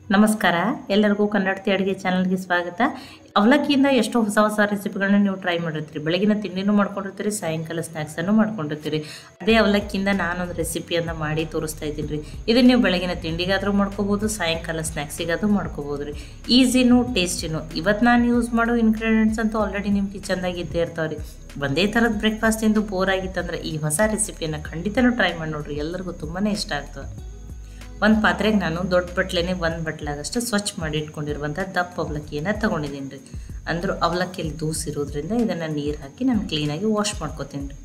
ನಮಸ್ಕಾರ ಎಲ್ಲರಿಗೂ ಕನ್ನಡತಿ ಅಡುಗೆ ಚಾನಲ್ಗೆ ಸ್ವಾಗತ ಅವಲಕ್ಕಿಯಿಂದ ಎಷ್ಟೋ ಹೊಸ ಹೊಸ ರೆಸಿಪಿಗಳನ್ನ ನೀವು ಟ್ರೈ ಮಾಡಿರ್ತೀರಿ ಬೆಳಗಿನ ತಿಂಡಿನೂ ಮಾಡ್ಕೊಂಡಿರ್ತೀರಿ ಸಾಯಂಕಾಲ ಸ್ನ್ಯಾಕ್ಸನ್ನು ಮಾಡ್ಕೊಂಡಿರ್ತೀರಿ ಅದೇ ಅವಲಕ್ಕಿಯಿಂದ ನಾನೊಂದು ರೆಸಿಪಿಯನ್ನು ಮಾಡಿ ತೋರಿಸ್ತಾ ಇದ್ದೀನಿ ರೀ ಇದನ್ನು ನೀವು ಬೆಳಗಿನ ತಿಂಡಿಗಾದರೂ ಮಾಡ್ಕೋಬೋದು ಸಾಯಂಕಾಲ ಸ್ನ್ಯಾಕ್ಸಿಗಾದರೂ ಮಾಡ್ಕೋಬೋದು ರೀ ಈಸಿನೂ ಟೇಸ್ಟಿನೂ ಇವತ್ತು ನಾನು ಯೂಸ್ ಮಾಡೋ ಇಂಗ್ರೀಡಿಯೆಂಟ್ಸ್ ಅಂತೂ ಆಲ್ರೆಡಿ ನಿಮ್ಮ ಕಿಚನ್ದಾಗ ಇದ್ದೇ ಇರ್ತಾವೆ ರೀ ಒಂದೇ ಥರದ ಬ್ರೇಕ್ಫಾಸ್ಟ್ ಎಂದು ಬೋರ್ ಆಗಿತ್ತಂದ್ರೆ ಈ ಹೊಸ ರೆಸಿಪಿಯನ್ನು ಖಂಡಿತನೂ ಟ್ರೈ ಮಾಡಿ ನೋಡ್ರಿ ಎಲ್ಲರಿಗೂ ತುಂಬಾ ಇಷ್ಟ ಆಗ್ತದೆ ಒಂದು ಪಾತ್ರೆಗೆ ನಾನು ದೊಡ್ಡ ಬಟ್ಲೆನೇ ಒಂದು ಬಟ್ಲಾಗಷ್ಟು ಸ್ವಚ್ಛ ಮಾಡಿ ಇಟ್ಕೊಂಡಿರುವಂಥ ದಪ್ಪ ಅವಲಕ್ಕಿಯನ್ನು ತೊಗೊಂಡಿದ್ದೀನಿ ರೀ ಅಂದರೂ ಅವಲಕ್ಕಿಯಲ್ಲಿ ದೂಸಿರೋದ್ರಿಂದ ಇದನ್ನು ನೀರು ಹಾಕಿ ನಾನು ಕ್ಲೀನಾಗಿ ವಾಶ್ ಮಾಡ್ಕೊತೀನಿ ರೀ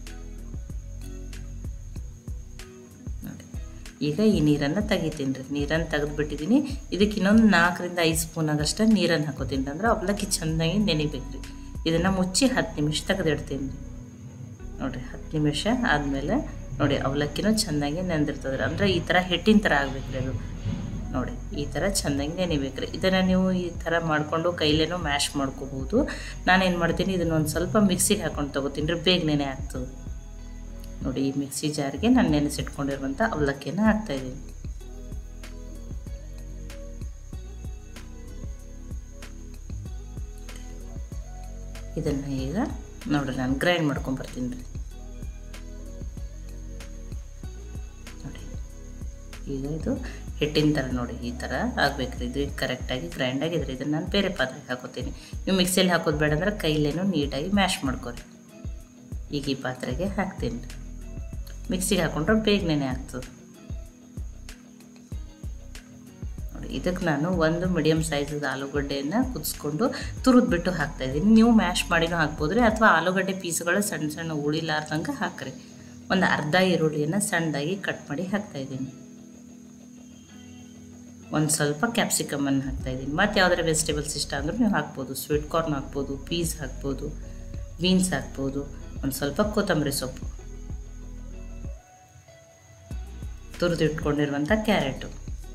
ನೋಡಿ ಈಗ ಈ ನೀರನ್ನು ತೆಗಿತೀನಿ ರೀ ನೀರನ್ನು ತೆಗೆದುಬಿಟ್ಟಿದ್ದೀನಿ ಇದಕ್ಕೆ ಇನ್ನೊಂದು ನಾಲ್ಕರಿಂದ ಐದು ಸ್ಪೂನಾಗಷ್ಟು ನೀರನ್ನು ಹಾಕೋತೀನಿ ರೀ ಅಂದ್ರೆ ಅವಲಕ್ಕಿ ಚೆಂದಾಗಿ ನೆನಿಬೇಕು ರೀ ಇದನ್ನು ಮುಚ್ಚಿ ಹತ್ತು ನಿಮಿಷ ತೆಗೆದಿಡ್ತೀನಿ ರೀ ನೋಡಿರಿ ಹತ್ತು ನಿಮಿಷ ಆದಮೇಲೆ ನೋಡಿ ಅವಲಕ್ಕಿನೂ ಚೆಂದಾಗಿ ನೆಂದಿರ್ತದೆ ಅಂದರೆ ಈ ಥರ ಹಿಟ್ಟಿನ ಥರ ಆಗ್ಬೇಕು ರೀ ಅದು ನೋಡಿ ಈ ಥರ ಚೆಂದಾಗಿ ನೆನಿಬೇಕು ರೀ ಇದನ್ನು ನೀವು ಈ ಥರ ಮಾಡಿಕೊಂಡು ಕೈಲೇನೂ ಮ್ಯಾಶ್ ಮಾಡ್ಕೋಬೋದು ನಾನೇನು ಮಾಡ್ತೀನಿ ಇದನ್ನು ಒಂದು ಸ್ವಲ್ಪ ಮಿಕ್ಸಿಗೆ ಹಾಕೊಂಡು ತೊಗೋತೀನಿ ರೀ ಬೇಗ ನೆನೆ ಆಗ್ತದೆ ನೋಡಿ ಈ ಮಿಕ್ಸಿ ಜಾರ್ಗೆ ನಾನು ನೆನೆಸಿಟ್ಕೊಂಡಿರುವಂಥ ಅವಲಕ್ಕಿಯನ್ನು ಹಾಕ್ತಾಯಿದ್ದೀನಿ ಇದನ್ನು ಈಗ ನೋಡಿರಿ ನಾನು ಗ್ರೈಂಡ್ ಮಾಡ್ಕೊಂಬರ್ತೀನಿ ರೀ ನೋಡಿ ಈಗ ಇದು ಹಿಟ್ಟಿನ ಥರ ನೋಡಿ ಈ ಥರ ಆಗ್ಬೇಕು ರೀ ಇದು ಕರೆಕ್ಟಾಗಿ ಗ್ರೈಂಡ್ ಆಗಿದ್ರೆ ಇದನ್ನು ನಾನು ಬೇರೆ ಪಾತ್ರೆಗೆ ಹಾಕೋತೀನಿ ನೀವು ಮಿಕ್ಸಿಯಲ್ಲಿ ಹಾಕೋದು ಬೇಡ ಅಂದ್ರೆ ಕೈಲೇನು ನೀಟಾಗಿ ಮ್ಯಾಶ್ ಮಾಡ್ಕೊರಿ ಈಗ ಈ ಪಾತ್ರೆಗೆ ಹಾಕ್ತೀನಿ ರೀ ಮಿಕ್ಸಿಗೆ ಹಾಕೊಂಡ್ರೆ ಬೇಗನೆ ಆಗ್ತದೆ ನೋಡಿ ಇದಕ್ಕೆ ನಾನು ಒಂದು ಮೀಡಿಯಮ್ ಸೈಜದ ಆಲೂಗಡ್ಡೆಯನ್ನು ಕುದಿಸ್ಕೊಂಡು ತುರಿದ್ಬಿಟ್ಟು ಹಾಕ್ತಾಯಿದ್ದೀನಿ ನೀವು ಮ್ಯಾಶ್ ಮಾಡಿನೂ ಹಾಕ್ಬೋದು ರೀ ಅಥವಾ ಆಲೂಗಡ್ಡೆ ಪೀಸ್ಗಳು ಸಣ್ಣ ಸಣ್ಣ ಉಳಿಲಾರ್ದಂಗೆ ಹಾಕ್ರಿ ಒಂದು ಅರ್ಧ ಈರುಳ್ಳಿಯನ್ನು ಸಣ್ಣದಾಗಿ ಕಟ್ ಮಾಡಿ ಹಾಕ್ತಾಯಿದ್ದೀನಿ ಒಂದು ಸ್ವಲ್ಪ ಕ್ಯಾಪ್ಸಿಕಮನ್ನು ಹಾಕ್ತಾಯಿದ್ದೀನಿ ಮತ್ತು ಯಾವುದಾರ ವೆಜಿಟೇಬಲ್ಸ್ ಇಷ್ಟ ಅಂದರೂ ನೀವು ಹಾಕ್ಬೋದು ಸ್ವೀಟ್ ಕಾರ್ನ್ ಹಾಕ್ಬೋದು ಪೀಸ್ ಹಾಕ್ಬೋದು ಬೀನ್ಸ್ ಹಾಕ್ಬೋದು ಒಂದು ಸ್ವಲ್ಪ ಕೊತ್ತಂಬರಿ ಸೊಪ್ಪು ತುರಿದಿಟ್ಕೊಂಡಿರುವಂಥ ಕ್ಯಾರೆಟು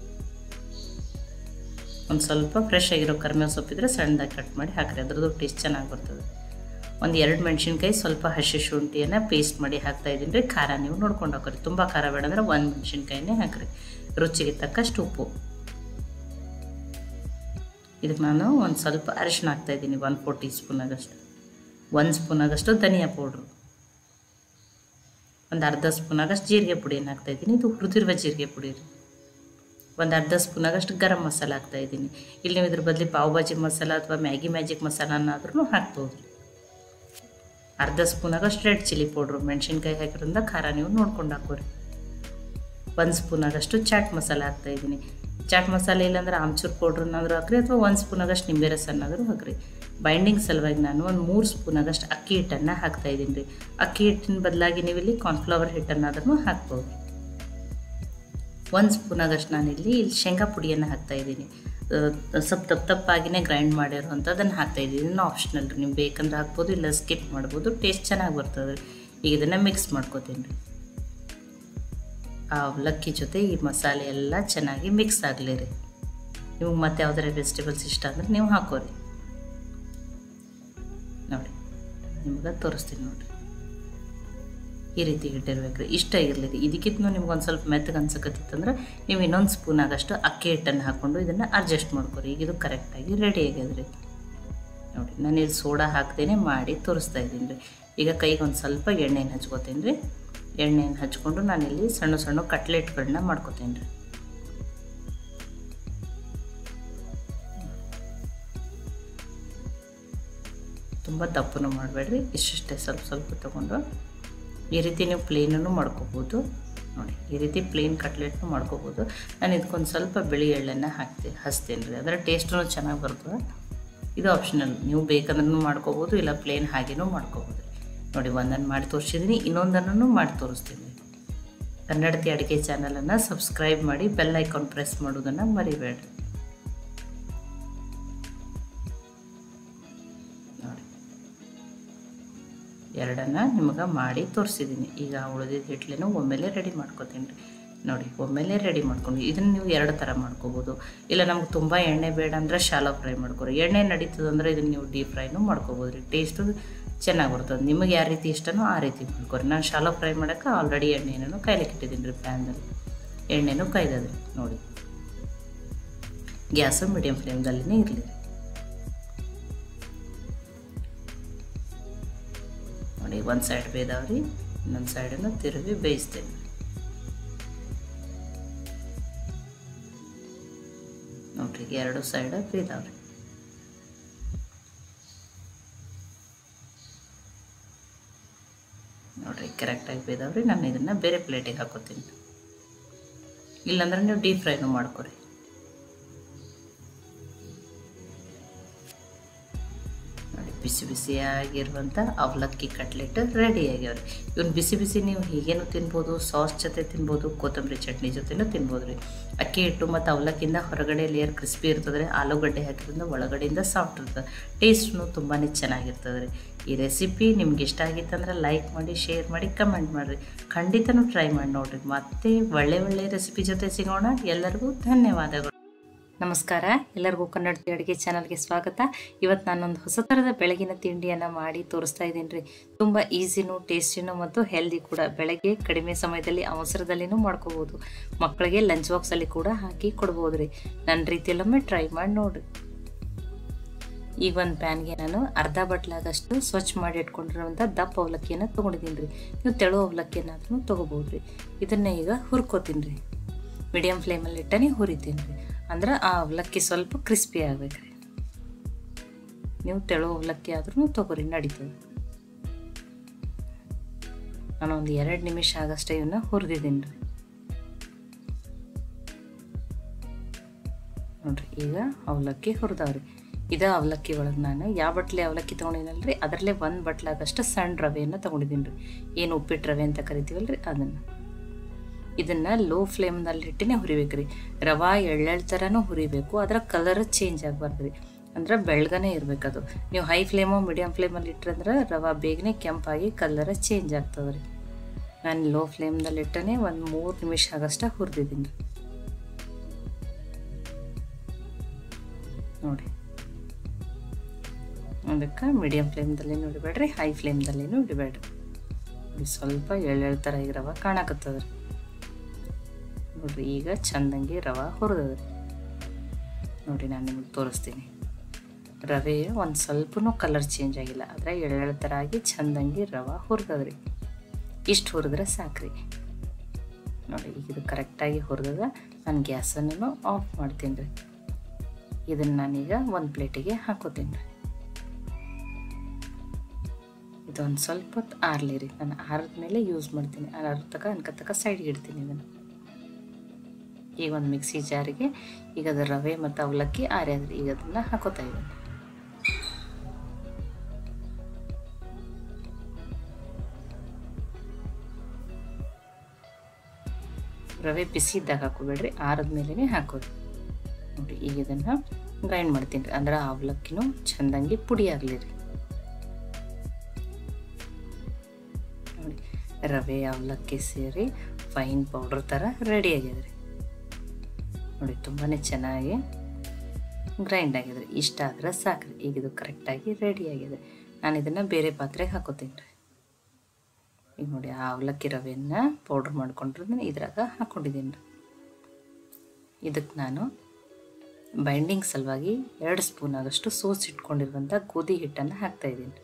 ಒಂದು ಸ್ವಲ್ಪ ಫ್ರೆಶ್ ಆಗಿರೋ ಕರಿಬೇವು ಸೊಪ್ಪಿದ್ರೆ ಸಣ್ಣದಾಗಿ ಕಟ್ ಮಾಡಿ ಹಾಕ್ರಿ ಅದ್ರದ್ದು ಟೇಸ್ಟ್ ಚೆನ್ನಾಗಿ ಬರ್ತದೆ ಒಂದು ಎರಡು ಮೆಣಸಿನ್ಕಾಯಿ ಸ್ವಲ್ಪ ಹಸಿ ಶುಂಠಿಯನ್ನು ಪೇಸ್ಟ್ ಮಾಡಿ ಹಾಕ್ತಾಯಿದ್ದೀನಿ ರೀ ಖಾರ ನೀವು ನೋಡ್ಕೊಂಡು ಹಾಕ್ರಿ ತುಂಬ ಖಾರ ಬೇಡ ಅಂದ್ರೆ ಒಂದು ಮೆಣಸಿನ್ಕಾಯಿನೇ ಹಾಕ್ರಿ ರುಚಿಗೆ ತಕ್ಕಷ್ಟು ಉಪ್ಪು ಇದಕ್ಕೆ ನಾನು ಒಂದು ಸ್ವಲ್ಪ ಅರಿಶಿನ ಹಾಕ್ತಾಯಿದ್ದೀನಿ ಒನ್ ಫೋರ್ ಟೀ ಸ್ಪೂನಾಗಷ್ಟು ಒಂದು ಸ್ಪೂನಾಗಷ್ಟು ಧನಿಯಾ ಪೌಡ್ರು ಒಂದು ಅರ್ಧ ಸ್ಪೂನಾಗಷ್ಟು ಜೀರಿಗೆ ಪುಡಿಯನ್ನು ಹಾಕ್ತಾಯಿದ್ದೀನಿ ಇದು ಹುರಿದಿರುವ ಜೀರಿಗೆ ಪುಡಿ ರೀ ಒಂದು ಅರ್ಧ ಸ್ಪೂನಾಗಷ್ಟು ಗರಂ ಮಸಾಲ ಹಾಕ್ತಾಯಿದ್ದೀನಿ ಇಲ್ಲಿ ನೀವು ಇದ್ರ ಬದಲಿ ಪಾವ್ ಭಾಜಿ ಮಸಾಲ ಅಥವಾ ಮ್ಯಾಗಿ ಮ್ಯಾಜಿಕ್ ಮಸಾಲನಾದ್ರೂ ಹಾಕ್ಬೋದು ಅರ್ಧ ಸ್ಪೂನಾಗಷ್ಟು ರೆಡ್ ಚಿಲ್ಲಿ ಪೌಡ್ರು ಮೆಣಸಿನ್ಕಾಯಿ ಹಾಕಿರೋದ್ರಿಂದ ಖಾರ ನೀವು ನೋಡ್ಕೊಂಡು ಹಾಕೋರಿ ಒಂದು ಸ್ಪೂನಾಗಷ್ಟು ಚಾಟ್ ಮಸಾಲ ಹಾಕ್ತಾಯಿದ್ದೀನಿ ಚಾಟ್ ಮಸಾಲೆ ಇಲ್ಲಾಂದ್ರೆ ಆಮ್ಚೂರು ಪೌಡ್ರನ್ನಾದರೂ ಹಾಕ್ರಿ ಅಥವಾ ಒಂದು ಸ್ಪೂನಾಗಷ್ಟು ನಿಂಬೆ ರಸನ್ನಾದರೂ ಹಾಕ್ರಿ ಬೈಂಡಿಂಗ್ ಸಲುವಾಗಿ ನಾನು ಒಂದು ಮೂರು ಸ್ಪೂನಾಗಷ್ಟು ಅಕ್ಕಿ ಹಿಟ್ಟನ್ನು ಹಾಕ್ತಾಯಿದ್ದೀನಿ ರೀ ಅಕ್ಕಿ ಹಿಟ್ಟಿನ ಬದಲಾಗಿ ನೀವು ಇಲ್ಲಿ ಕಾರ್ನ್ಫ್ಲವರ್ ಹಿಟ್ಟನ್ನಾದ್ರೂ ಹಾಕ್ಬೋದು ಒಂದು ಸ್ಪೂನಾಗಷ್ಟು ನಾನಿಲ್ಲಿ ಇಲ್ಲಿ ಶೇಂಗಾ ಪುಡಿಯನ್ನು ಹಾಕ್ತಾಯಿದ್ದೀನಿ ಸ್ವಲ್ಪ ತಪ್ಪು ತಪ್ಪಾಗಿನೇ ಗ್ರೈಂಡ್ ಮಾಡಿರೋವಂಥದ್ದನ್ನು ಹಾಕ್ತಾಯಿದ್ದೀನಿ ಇನ್ನೂ ಆಪ್ಷನಲ್ ರೀ ನೀವು ಬೇಕಂದ್ರೆ ಹಾಕ್ಬೋದು ಇಲ್ಲ ಸ್ಕಿಪ್ ಮಾಡ್ಬೋದು ಟೇಸ್ಟ್ ಚೆನ್ನಾಗಿ ಬರ್ತದೆ ರೀ ಈಗ ಇದನ್ನು ಮಿಕ್ಸ್ ಮಾಡ್ಕೋತೀನಿ ರೀ ಆ ಅವಲಕ್ಕಿ ಜೊತೆ ಈ ಮಸಾಲೆ ಎಲ್ಲ ಚೆನ್ನಾಗಿ ಮಿಕ್ಸ್ ಆಗಲಿ ರೀ ನಿಮಗೆ ಮತ್ತೆ ಯಾವುದಾರ ವೆಜಿಟೇಬಲ್ಸ್ ಇಷ್ಟ ಅಂದ್ರೆ ನೀವು ಹಾಕೋರಿ ನೋಡಿ ನಿಮ್ಗೆ ತೋರಿಸ್ತೀನಿ ನೋಡಿರಿ ಈ ರೀತಿ ಇಟ್ಟಿರ್ಬೇಕು ರೀ ಇಷ್ಟ ಇರಲಿ ರೀ ಇದಕ್ಕಿಂತ ನಿಮ್ಗೆ ಒಂದು ಸ್ವಲ್ಪ ಮೆತ್ತಗೆ ಅನ್ಸಕತ್ತಿತ್ತಂದ್ರೆ ನೀವು ಇನ್ನೊಂದು ಸ್ಪೂನಾಗಷ್ಟು ಅಕ್ಕಿ ಹಿಟ್ಟನ್ನು ಹಾಕ್ಕೊಂಡು ಇದನ್ನು ಅಡ್ಜಸ್ಟ್ ಮಾಡ್ಕೊರಿ ಈಗ ಇದು ಕರೆಕ್ಟಾಗಿ ರೆಡಿ ಆಗ್ಯದ ರೀ ನೋಡಿ ನಾನು ಇಲ್ಲಿ ಸೋಡಾ ಹಾಕ್ದೇನೆ ಮಾಡಿ ತೋರಿಸ್ತಾ ಇದ್ದೀನಿ ರೀ ಈಗ ಕೈಗೆ ಒಂದು ಸ್ವಲ್ಪ ಎಣ್ಣೆನ ಹಚ್ಕೋತೀನಿ ರೀ ಎಣ್ಣೆಯನ್ನು ಹಚ್ಕೊಂಡು ನಾನಿಲ್ಲಿ ಸಣ್ಣ ಸಣ್ಣ ಕಟ್ಲೆಟ್ಗಳನ್ನ ಮಾಡ್ಕೋತೀನಿ ರೀ ತುಂಬ ದಪ್ಪನೂ ಮಾಡಬೇಡ್ರಿ ಇಷ್ಟಿಷ್ಟೇ ಸ್ವಲ್ಪ ಸ್ವಲ್ಪ ತೊಗೊಂಡು ಈ ರೀತಿ ನೀವು ಪ್ಲೇನೂ ಮಾಡ್ಕೋಬೋದು ನೋಡಿ ಈ ರೀತಿ ಪ್ಲೇನ್ ಕಟ್ಲೆಟ್ನು ಮಾಡ್ಕೋಬೋದು ನಾನು ಇದಕ್ಕೊಂದು ಸ್ವಲ್ಪ ಬಿಳಿ ಎಳ್ಳನ್ನು ಹಾಕ್ತೀನಿ ಹಚ್ತೀನಿ ರೀ ಅದರ ಟೇಸ್ಟೂ ಚೆನ್ನಾಗಿ ಬರ್ತದೆ ಇದು ಆಪ್ಷನಲ್ ನೀವು ಬೇಕಂದ್ರೂ ಮಾಡ್ಕೋಬೋದು ಇಲ್ಲ ಪ್ಲೇನ್ ಹಾಗೇನೂ ಮಾಡ್ಕೋಬೋದು ನೋಡಿ ಒಂದನ್ನು ಮಾಡಿ ತೋರಿಸಿದ್ದೀನಿ ಇನ್ನೊಂದನ್ನು ಮಾಡಿ ತೋರಿಸ್ತೀನಿ ಕನ್ನಡತಿ ಅಡುಗೆ ಚಾನಲನ್ನು ಸಬ್ಸ್ಕ್ರೈಬ್ ಮಾಡಿ ಬೆಲ್ ಐಕಾನ್ ಪ್ರೆಸ್ ಮಾಡೋದನ್ನು ಮರಿಬೇಡ್ರಿ ನೋಡಿ ಎರಡನ್ನು ನಿಮಗೆ ಮಾಡಿ ತೋರಿಸಿದ್ದೀನಿ ಈಗ ಉಳಿದಿದ್ದ ಹಿಟ್ಲೇನು ಒಮ್ಮೆಲೆ ರೆಡಿ ಮಾಡ್ಕೊತೀನಿ ರೀ ನೋಡಿ ಒಮ್ಮೆಲೆ ರೆಡಿ ಮಾಡ್ಕೊಂಡು ಇದನ್ನು ನೀವು ಎರಡು ಥರ ಮಾಡ್ಕೋಬೋದು ಇಲ್ಲ ನಮ್ಗೆ ತುಂಬ ಎಣ್ಣೆ ಬೇಡ ಅಂದರೆ ಶಾಲೋ ಫ್ರೈ ಮಾಡ್ಕೊರಿ ಎಣ್ಣೆ ನಡೀತದಂದ್ರೆ ಇದನ್ನು ನೀವು ಡೀಪ್ ಫ್ರೈನೂ ಮಾಡ್ಕೋಬೋದು ರೀ ಟೇಸ್ಟು ಚೆನ್ನಾಗಿ ಬರ್ತದೆ ನಿಮಗೆ ಯಾವ ರೀತಿ ಇಷ್ಟನೋ ಆ ರೀತಿ ಮಾಡ್ಕೊರಿ ನಾನು ಶಾಲೋ ಫ್ರೈ ಮಾಡೋಕ್ಕೆ ಆಲ್ರೆಡಿ ಎಣ್ಣೆನೂ ಕಾಯ್ಲಿಕ್ಕೆ ಇಟ್ಟಿದ್ದೀನಿ ರೀ ಪ್ಯಾನ್ದಲ್ಲಿ ಎಣ್ಣೆನೂ ಕಾಯ್ದದೆ ನೋಡಿ ಗ್ಯಾಸು ಮೀಡಿಯಮ್ ಫ್ಲೇಮ್ದಲ್ಲಿನೇ ಇರಲಿ ನೋಡಿ ಒಂದು ಸೈಡ್ ಬೇಯ್ದಾವ್ರಿ ಇನ್ನೊಂದು ಸೈಡನ್ನು ತಿರುಗಿ ಬೇಯಿಸ್ತೇನೆ ನೋಡ್ರಿ ಎರಡು ಸೈಡ್ ಬೇಯ್ದಾವ್ರಿ ನೋಡ್ರಿ ಕರೆಕ್ಟಾಗಿ ಬೇಯ್ದಾವ್ರಿ ನಾನು ಇದನ್ನು ಬೇರೆ ಪ್ಲೇಟಿಗೆ ಹಾಕೋತೀನಿ ಇಲ್ಲಾಂದ್ರೆ ನೀವು ಡೀಪ್ ಫ್ರೈನು ಮಾಡ್ಕೊರಿ ನೋಡಿ ಬಿಸಿ ಬಿಸಿಯಾಗಿರುವಂಥ ಅವಲಕ್ಕಿ ಕಟ್ಲೆಟ್ ರೆಡಿ ಆಗ್ಯಾವ್ರಿ ಇವನ್ ಬಿಸಿ ಬಿಸಿ ನೀವು ಹೀಗೇನು ತಿನ್ಬೋದು ಸಾಸ್ ಜೊತೆ ತಿನ್ಬೋದು ಕೊತ್ತಂಬರಿ ಚಟ್ನಿ ಜೊತೆನೂ ತಿನ್ಬೋದು ರೀ ಅಕ್ಕಿ ಹಿಟ್ಟು ಮತ್ತು ಅವಲಕ್ಕಿಂದ ಹೊರಗಡೆ ಲೇಯರ್ ಕ್ರಿಸ್ಪಿ ಇರ್ತದೆ ರೀ ಆಲೂಗಡ್ಡೆ ಹಾಕಿದ್ರಿಂದ ಒಳಗಡೆಯಿಂದ ಸಾಫ್ಟ್ ಇರ್ತದೆ ಟೇಸ್ಟ್ನು ತುಂಬಾ ಚೆನ್ನಾಗಿರ್ತದೆ ರೀ ಈ ರೆಸಿಪಿ ನಿಮ್ಗೆ ಇಷ್ಟ ಆಗಿತ್ತಂದ್ರೆ ಲೈಕ್ ಮಾಡಿ ಶೇರ್ ಮಾಡಿ ಕಮೆಂಟ್ ಮಾಡಿರಿ ಖಂಡಿತನೂ ಟ್ರೈ ಮಾಡಿ ನೋಡಿರಿ ಮತ್ತೆ ಒಳ್ಳೆ ಒಳ್ಳೆ ರೆಸಿಪಿ ಜೊತೆ ಸಿಗೋಣ ಎಲ್ಲರಿಗೂ ಧನ್ಯವಾದಗಳು ನಮಸ್ಕಾರ ಎಲ್ಲರಿಗೂ ಕನ್ನಡತಿ ಅಡುಗೆ ಚಾನಲ್ಗೆ ಸ್ವಾಗತ ಇವತ್ತು ನಾನೊಂದು ಹೊಸ ಥರದ ಬೆಳಗಿನ ತಿಂಡಿಯನ್ನು ಮಾಡಿ ತೋರಿಸ್ತಾ ಇದ್ದೀನಿ ರೀ ತುಂಬ ಈಸಿನೂ ಟೇಸ್ಟಿನೂ ಮತ್ತು ಹೆಲ್ದಿ ಕೂಡ ಬೆಳಗ್ಗೆ ಕಡಿಮೆ ಸಮಯದಲ್ಲಿ ಅವಸರದಲ್ಲಿನೂ ಮಾಡ್ಕೋಬೋದು ಮಕ್ಕಳಿಗೆ ಲಂಚ್ ಬಾಕ್ಸಲ್ಲಿ ಕೂಡ ಹಾಕಿ ಕೊಡ್ಬೋದು ರೀ ನನ್ನ ರೀತಿಯಲ್ಲೊಮ್ಮೆ ಟ್ರೈ ಮಾಡಿ ನೋಡಿರಿ ಈಗ ಒಂದು ಪ್ಯಾನ್ಗೆ ನಾನು ಅರ್ಧ ಬಟ್ಲಾಗಷ್ಟು ಸ್ವಚ್ಛ ಮಾಡಿ ಇಟ್ಕೊಂಡಿರುವಂಥ ದಪ್ಪ ಅವಲಕ್ಕಿಯನ್ನು ತೊಗೊಂಡಿದ್ದೀನಿ ರೀ ನೀವು ತೆಳು ಅವಲಕ್ಕಿಯನ್ನಾದ್ರೂ ತೊಗೋಬೋದು ರೀ ಇದನ್ನು ಈಗ ಹುರ್ಕೋತೀನಿ ರೀ ಮೀಡಿಯಮ್ ಫ್ಲೇಮಲ್ಲಿ ಇಟ್ಟನೆ ಹುರಿತೀನಿ ರೀ ಅಂದ್ರೆ ಆ ಅವಲಕ್ಕಿ ಸ್ವಲ್ಪ ಕ್ರಿಸ್ಪಿ ಆಗ್ಬೇಕ್ರಿ ನೀವು ತೆಳು ಅವಲಕ್ಕಿ ಆದ್ರೂ ತೊಗೊರಿ ನಡೀತದೆ ನಾನು ಒಂದು ಎರಡು ನಿಮಿಷ ಆಗಷ್ಟೇ ಇವನ್ನ ಹುರಿದಿದ್ದೀನಿ ರೀ ನೋಡ್ರಿ ಈಗ ಅವಲಕ್ಕಿ ಹುರಿದವ್ರಿ ಇದ ಅವಲಕ್ಕಿ ಒಳಗೆ ನಾನು ಯಾವ ಬಟ್ಲೆ ಅವಲಕ್ಕಿ ತೊಗೊಂಡಿನಲ್ರಿ ಅದರಲ್ಲೇ ಒಂದು ಬಟ್ಲಾಗಷ್ಟು ಸಣ್ಣ ರವೆಯನ್ನು ತೊಗೊಂಡಿದ್ದೀನಿ ರೀ ಏನು ಉಪ್ಪಿಟ್ಟು ರವೆ ಅಂತ ಕರಿತೀವಲ್ರಿ ಅದನ್ನು ಇದನ್ನು ಲೋ ಫ್ಲೇಮ್ನಲ್ಲಿ ಇಟ್ಟಿನೇ ಹುರಿಬೇಕು ರೀ ರವೆ ಎಳ್ಳೆಳ್ ಥರನೂ ಹುರಿಬೇಕು ಅದರ ಕಲರ್ ಚೇಂಜ್ ಆಗಬಾರ್ದು ರೀ ಅಂದ್ರೆ ಬೆಳ್ಗನೆ ಇರಬೇಕದು ನೀವು ಹೈ ಫ್ಲೇಮು ಮೀಡಿಯಮ್ ಫ್ಲೇಮಲ್ಲಿ ಇಟ್ರಂದ್ರೆ ರವೆ ಬೇಗನೆ ಕೆಂಪಾಗಿ ಕಲರ್ ಚೇಂಜ್ ಆಗ್ತದೆ ರೀ ನಾನು ಲೋ ಫ್ಲೇಮ್ದಲ್ಲಿ ಇಟ್ಟನೆ ಒಂದು ಮೂರು ನಿಮಿಷ ಆಗಷ್ಟ ಹುರಿದಿದ್ದೀನಿ ರೀ ನೋಡಿ ಅದಕ್ಕೆ ಮೀಡಿಯಮ್ ಫ್ಲೇಮ್ದಲ್ಲಿ ಇಡಬೇಡ್ರಿ ಹೈ ಫ್ಲೇಮ್ದಲ್ಲಿನೂ ಇಡಬೇಡ್ರಿ ಸ್ವಲ್ಪ ಎಳ್ಳೆಳ್ ಥರ ಈಗ ರವೆ ಕಾಣಕತ್ತದ ರೀ ನೋಡ್ರಿ ಈಗ ಚಂದಂಗೆ ರವೆ ಹುರಿದದ ನೋಡಿ ನಾನು ನಿಮಗೆ ತೋರಿಸ್ತೀನಿ ರವೆ ಒಂದು ಸ್ವಲ್ಪನೂ ಕಲರ್ ಚೇಂಜ್ ಆಗಿಲ್ಲ ಆದರೆ ಎಳ್ಳೆಳು ಥರ ಆಗಿ ಚಂದಂಗೆ ರವೆ ಹುರಿದದ್ರಿ ಇಷ್ಟು ಹುರಿದ್ರೆ ಸಾಕ್ರಿ ನೋಡಿ ಈಗ ಇದು ಕರೆಕ್ಟಾಗಿ ಹುರಿದದ ನಾನು ಗ್ಯಾಸನ್ನು ಆಫ್ ಮಾಡ್ತೀನಿ ರೀ ಇದನ್ನು ನಾನೀಗ ಒಂದು ಪ್ಲೇಟಿಗೆ ಹಾಕೋತೀನಿ ರೀ ಇದೊಂದು ಸ್ವಲ್ಪ ಹೊತ್ತು ಆರಲಿ ರೀ ನಾನು ಆರಿದ ಮೇಲೆ ಯೂಸ್ ಮಾಡ್ತೀನಿ ಆರ ತಕ ಅನ್ಕ ತಕ ಸೈಡ್ಗೆ ಇಡ್ತೀನಿ ಇದನ್ನು ಈಗ ಒಂದು ಮಿಕ್ಸಿ ಜಾರಿಗೆ ಈಗ ಅದು ರವೆ ಮತ್ತು ಅವಲಕ್ಕಿ ಆರ್ಯಾದ್ರಿ ಈಗ ಅದನ್ನು ಹಾಕೋತಾ ಇದ್ದೀನಿ ರವೆ ಬಿಸಿ ಇದ್ದಾಗ ಹಾಕೋಬೇಡ್ರಿ ಆರದ ಮೇಲೇ ಹಾಕೋದು ನೋಡಿ ಈಗ ಇದನ್ನು ಗ್ರೈಂಡ್ ಮಾಡ್ತೀನಿ ರೀ ಅಂದ್ರೆ ಅವಲಕ್ಕಿನೂ ಚೆಂದಂಗೆ ಪುಡಿ ಆಗಲಿ ರೀ ನೋಡಿ ರವೆ ಅವಲಕ್ಕಿ ಸೇರಿ ಫೈನ್ ಪೌಡ್ರ್ ಥರ ರೆಡಿ ಆಗಿದೆ ರೀ ನೋಡಿ ತುಂಬಾ ಚೆನ್ನಾಗಿ ಗ್ರೈಂಡ್ ಆಗಿದೆ ಇಷ್ಟ ಆದರೆ ಸಾಕ್ರಿ ಈಗ ಇದು ಕರೆಕ್ಟಾಗಿ ರೆಡಿ ಆಗಿದೆ ನಾನು ಇದನ್ನು ಬೇರೆ ಪಾತ್ರೆಗೆ ಹಾಕೋತೀನಿ ರೀ ಈಗ ನೋಡಿ ಆ ಅವಲಕ್ಕಿ ರವೆಯನ್ನು ಪೌಡ್ರ್ ಮಾಡ್ಕೊಂಡಿರೋದನ್ನ ಇದ್ರಾಗ ಹಾಕ್ಕೊಂಡಿದ್ದೀನಿ ರೀ ಇದಕ್ಕೆ ನಾನು ಬೈಂಡಿಂಗ್ ಸಲುವಾಗಿ ಎರಡು ಸ್ಪೂನ್ ಆಗಷ್ಟು ಸೋಸ್ ಇಟ್ಕೊಂಡಿರುವಂಥ ಗೋಧಿ ಹಿಟ್ಟನ್ನು ಹಾಕ್ತಾಯಿದ್ದೀನಿ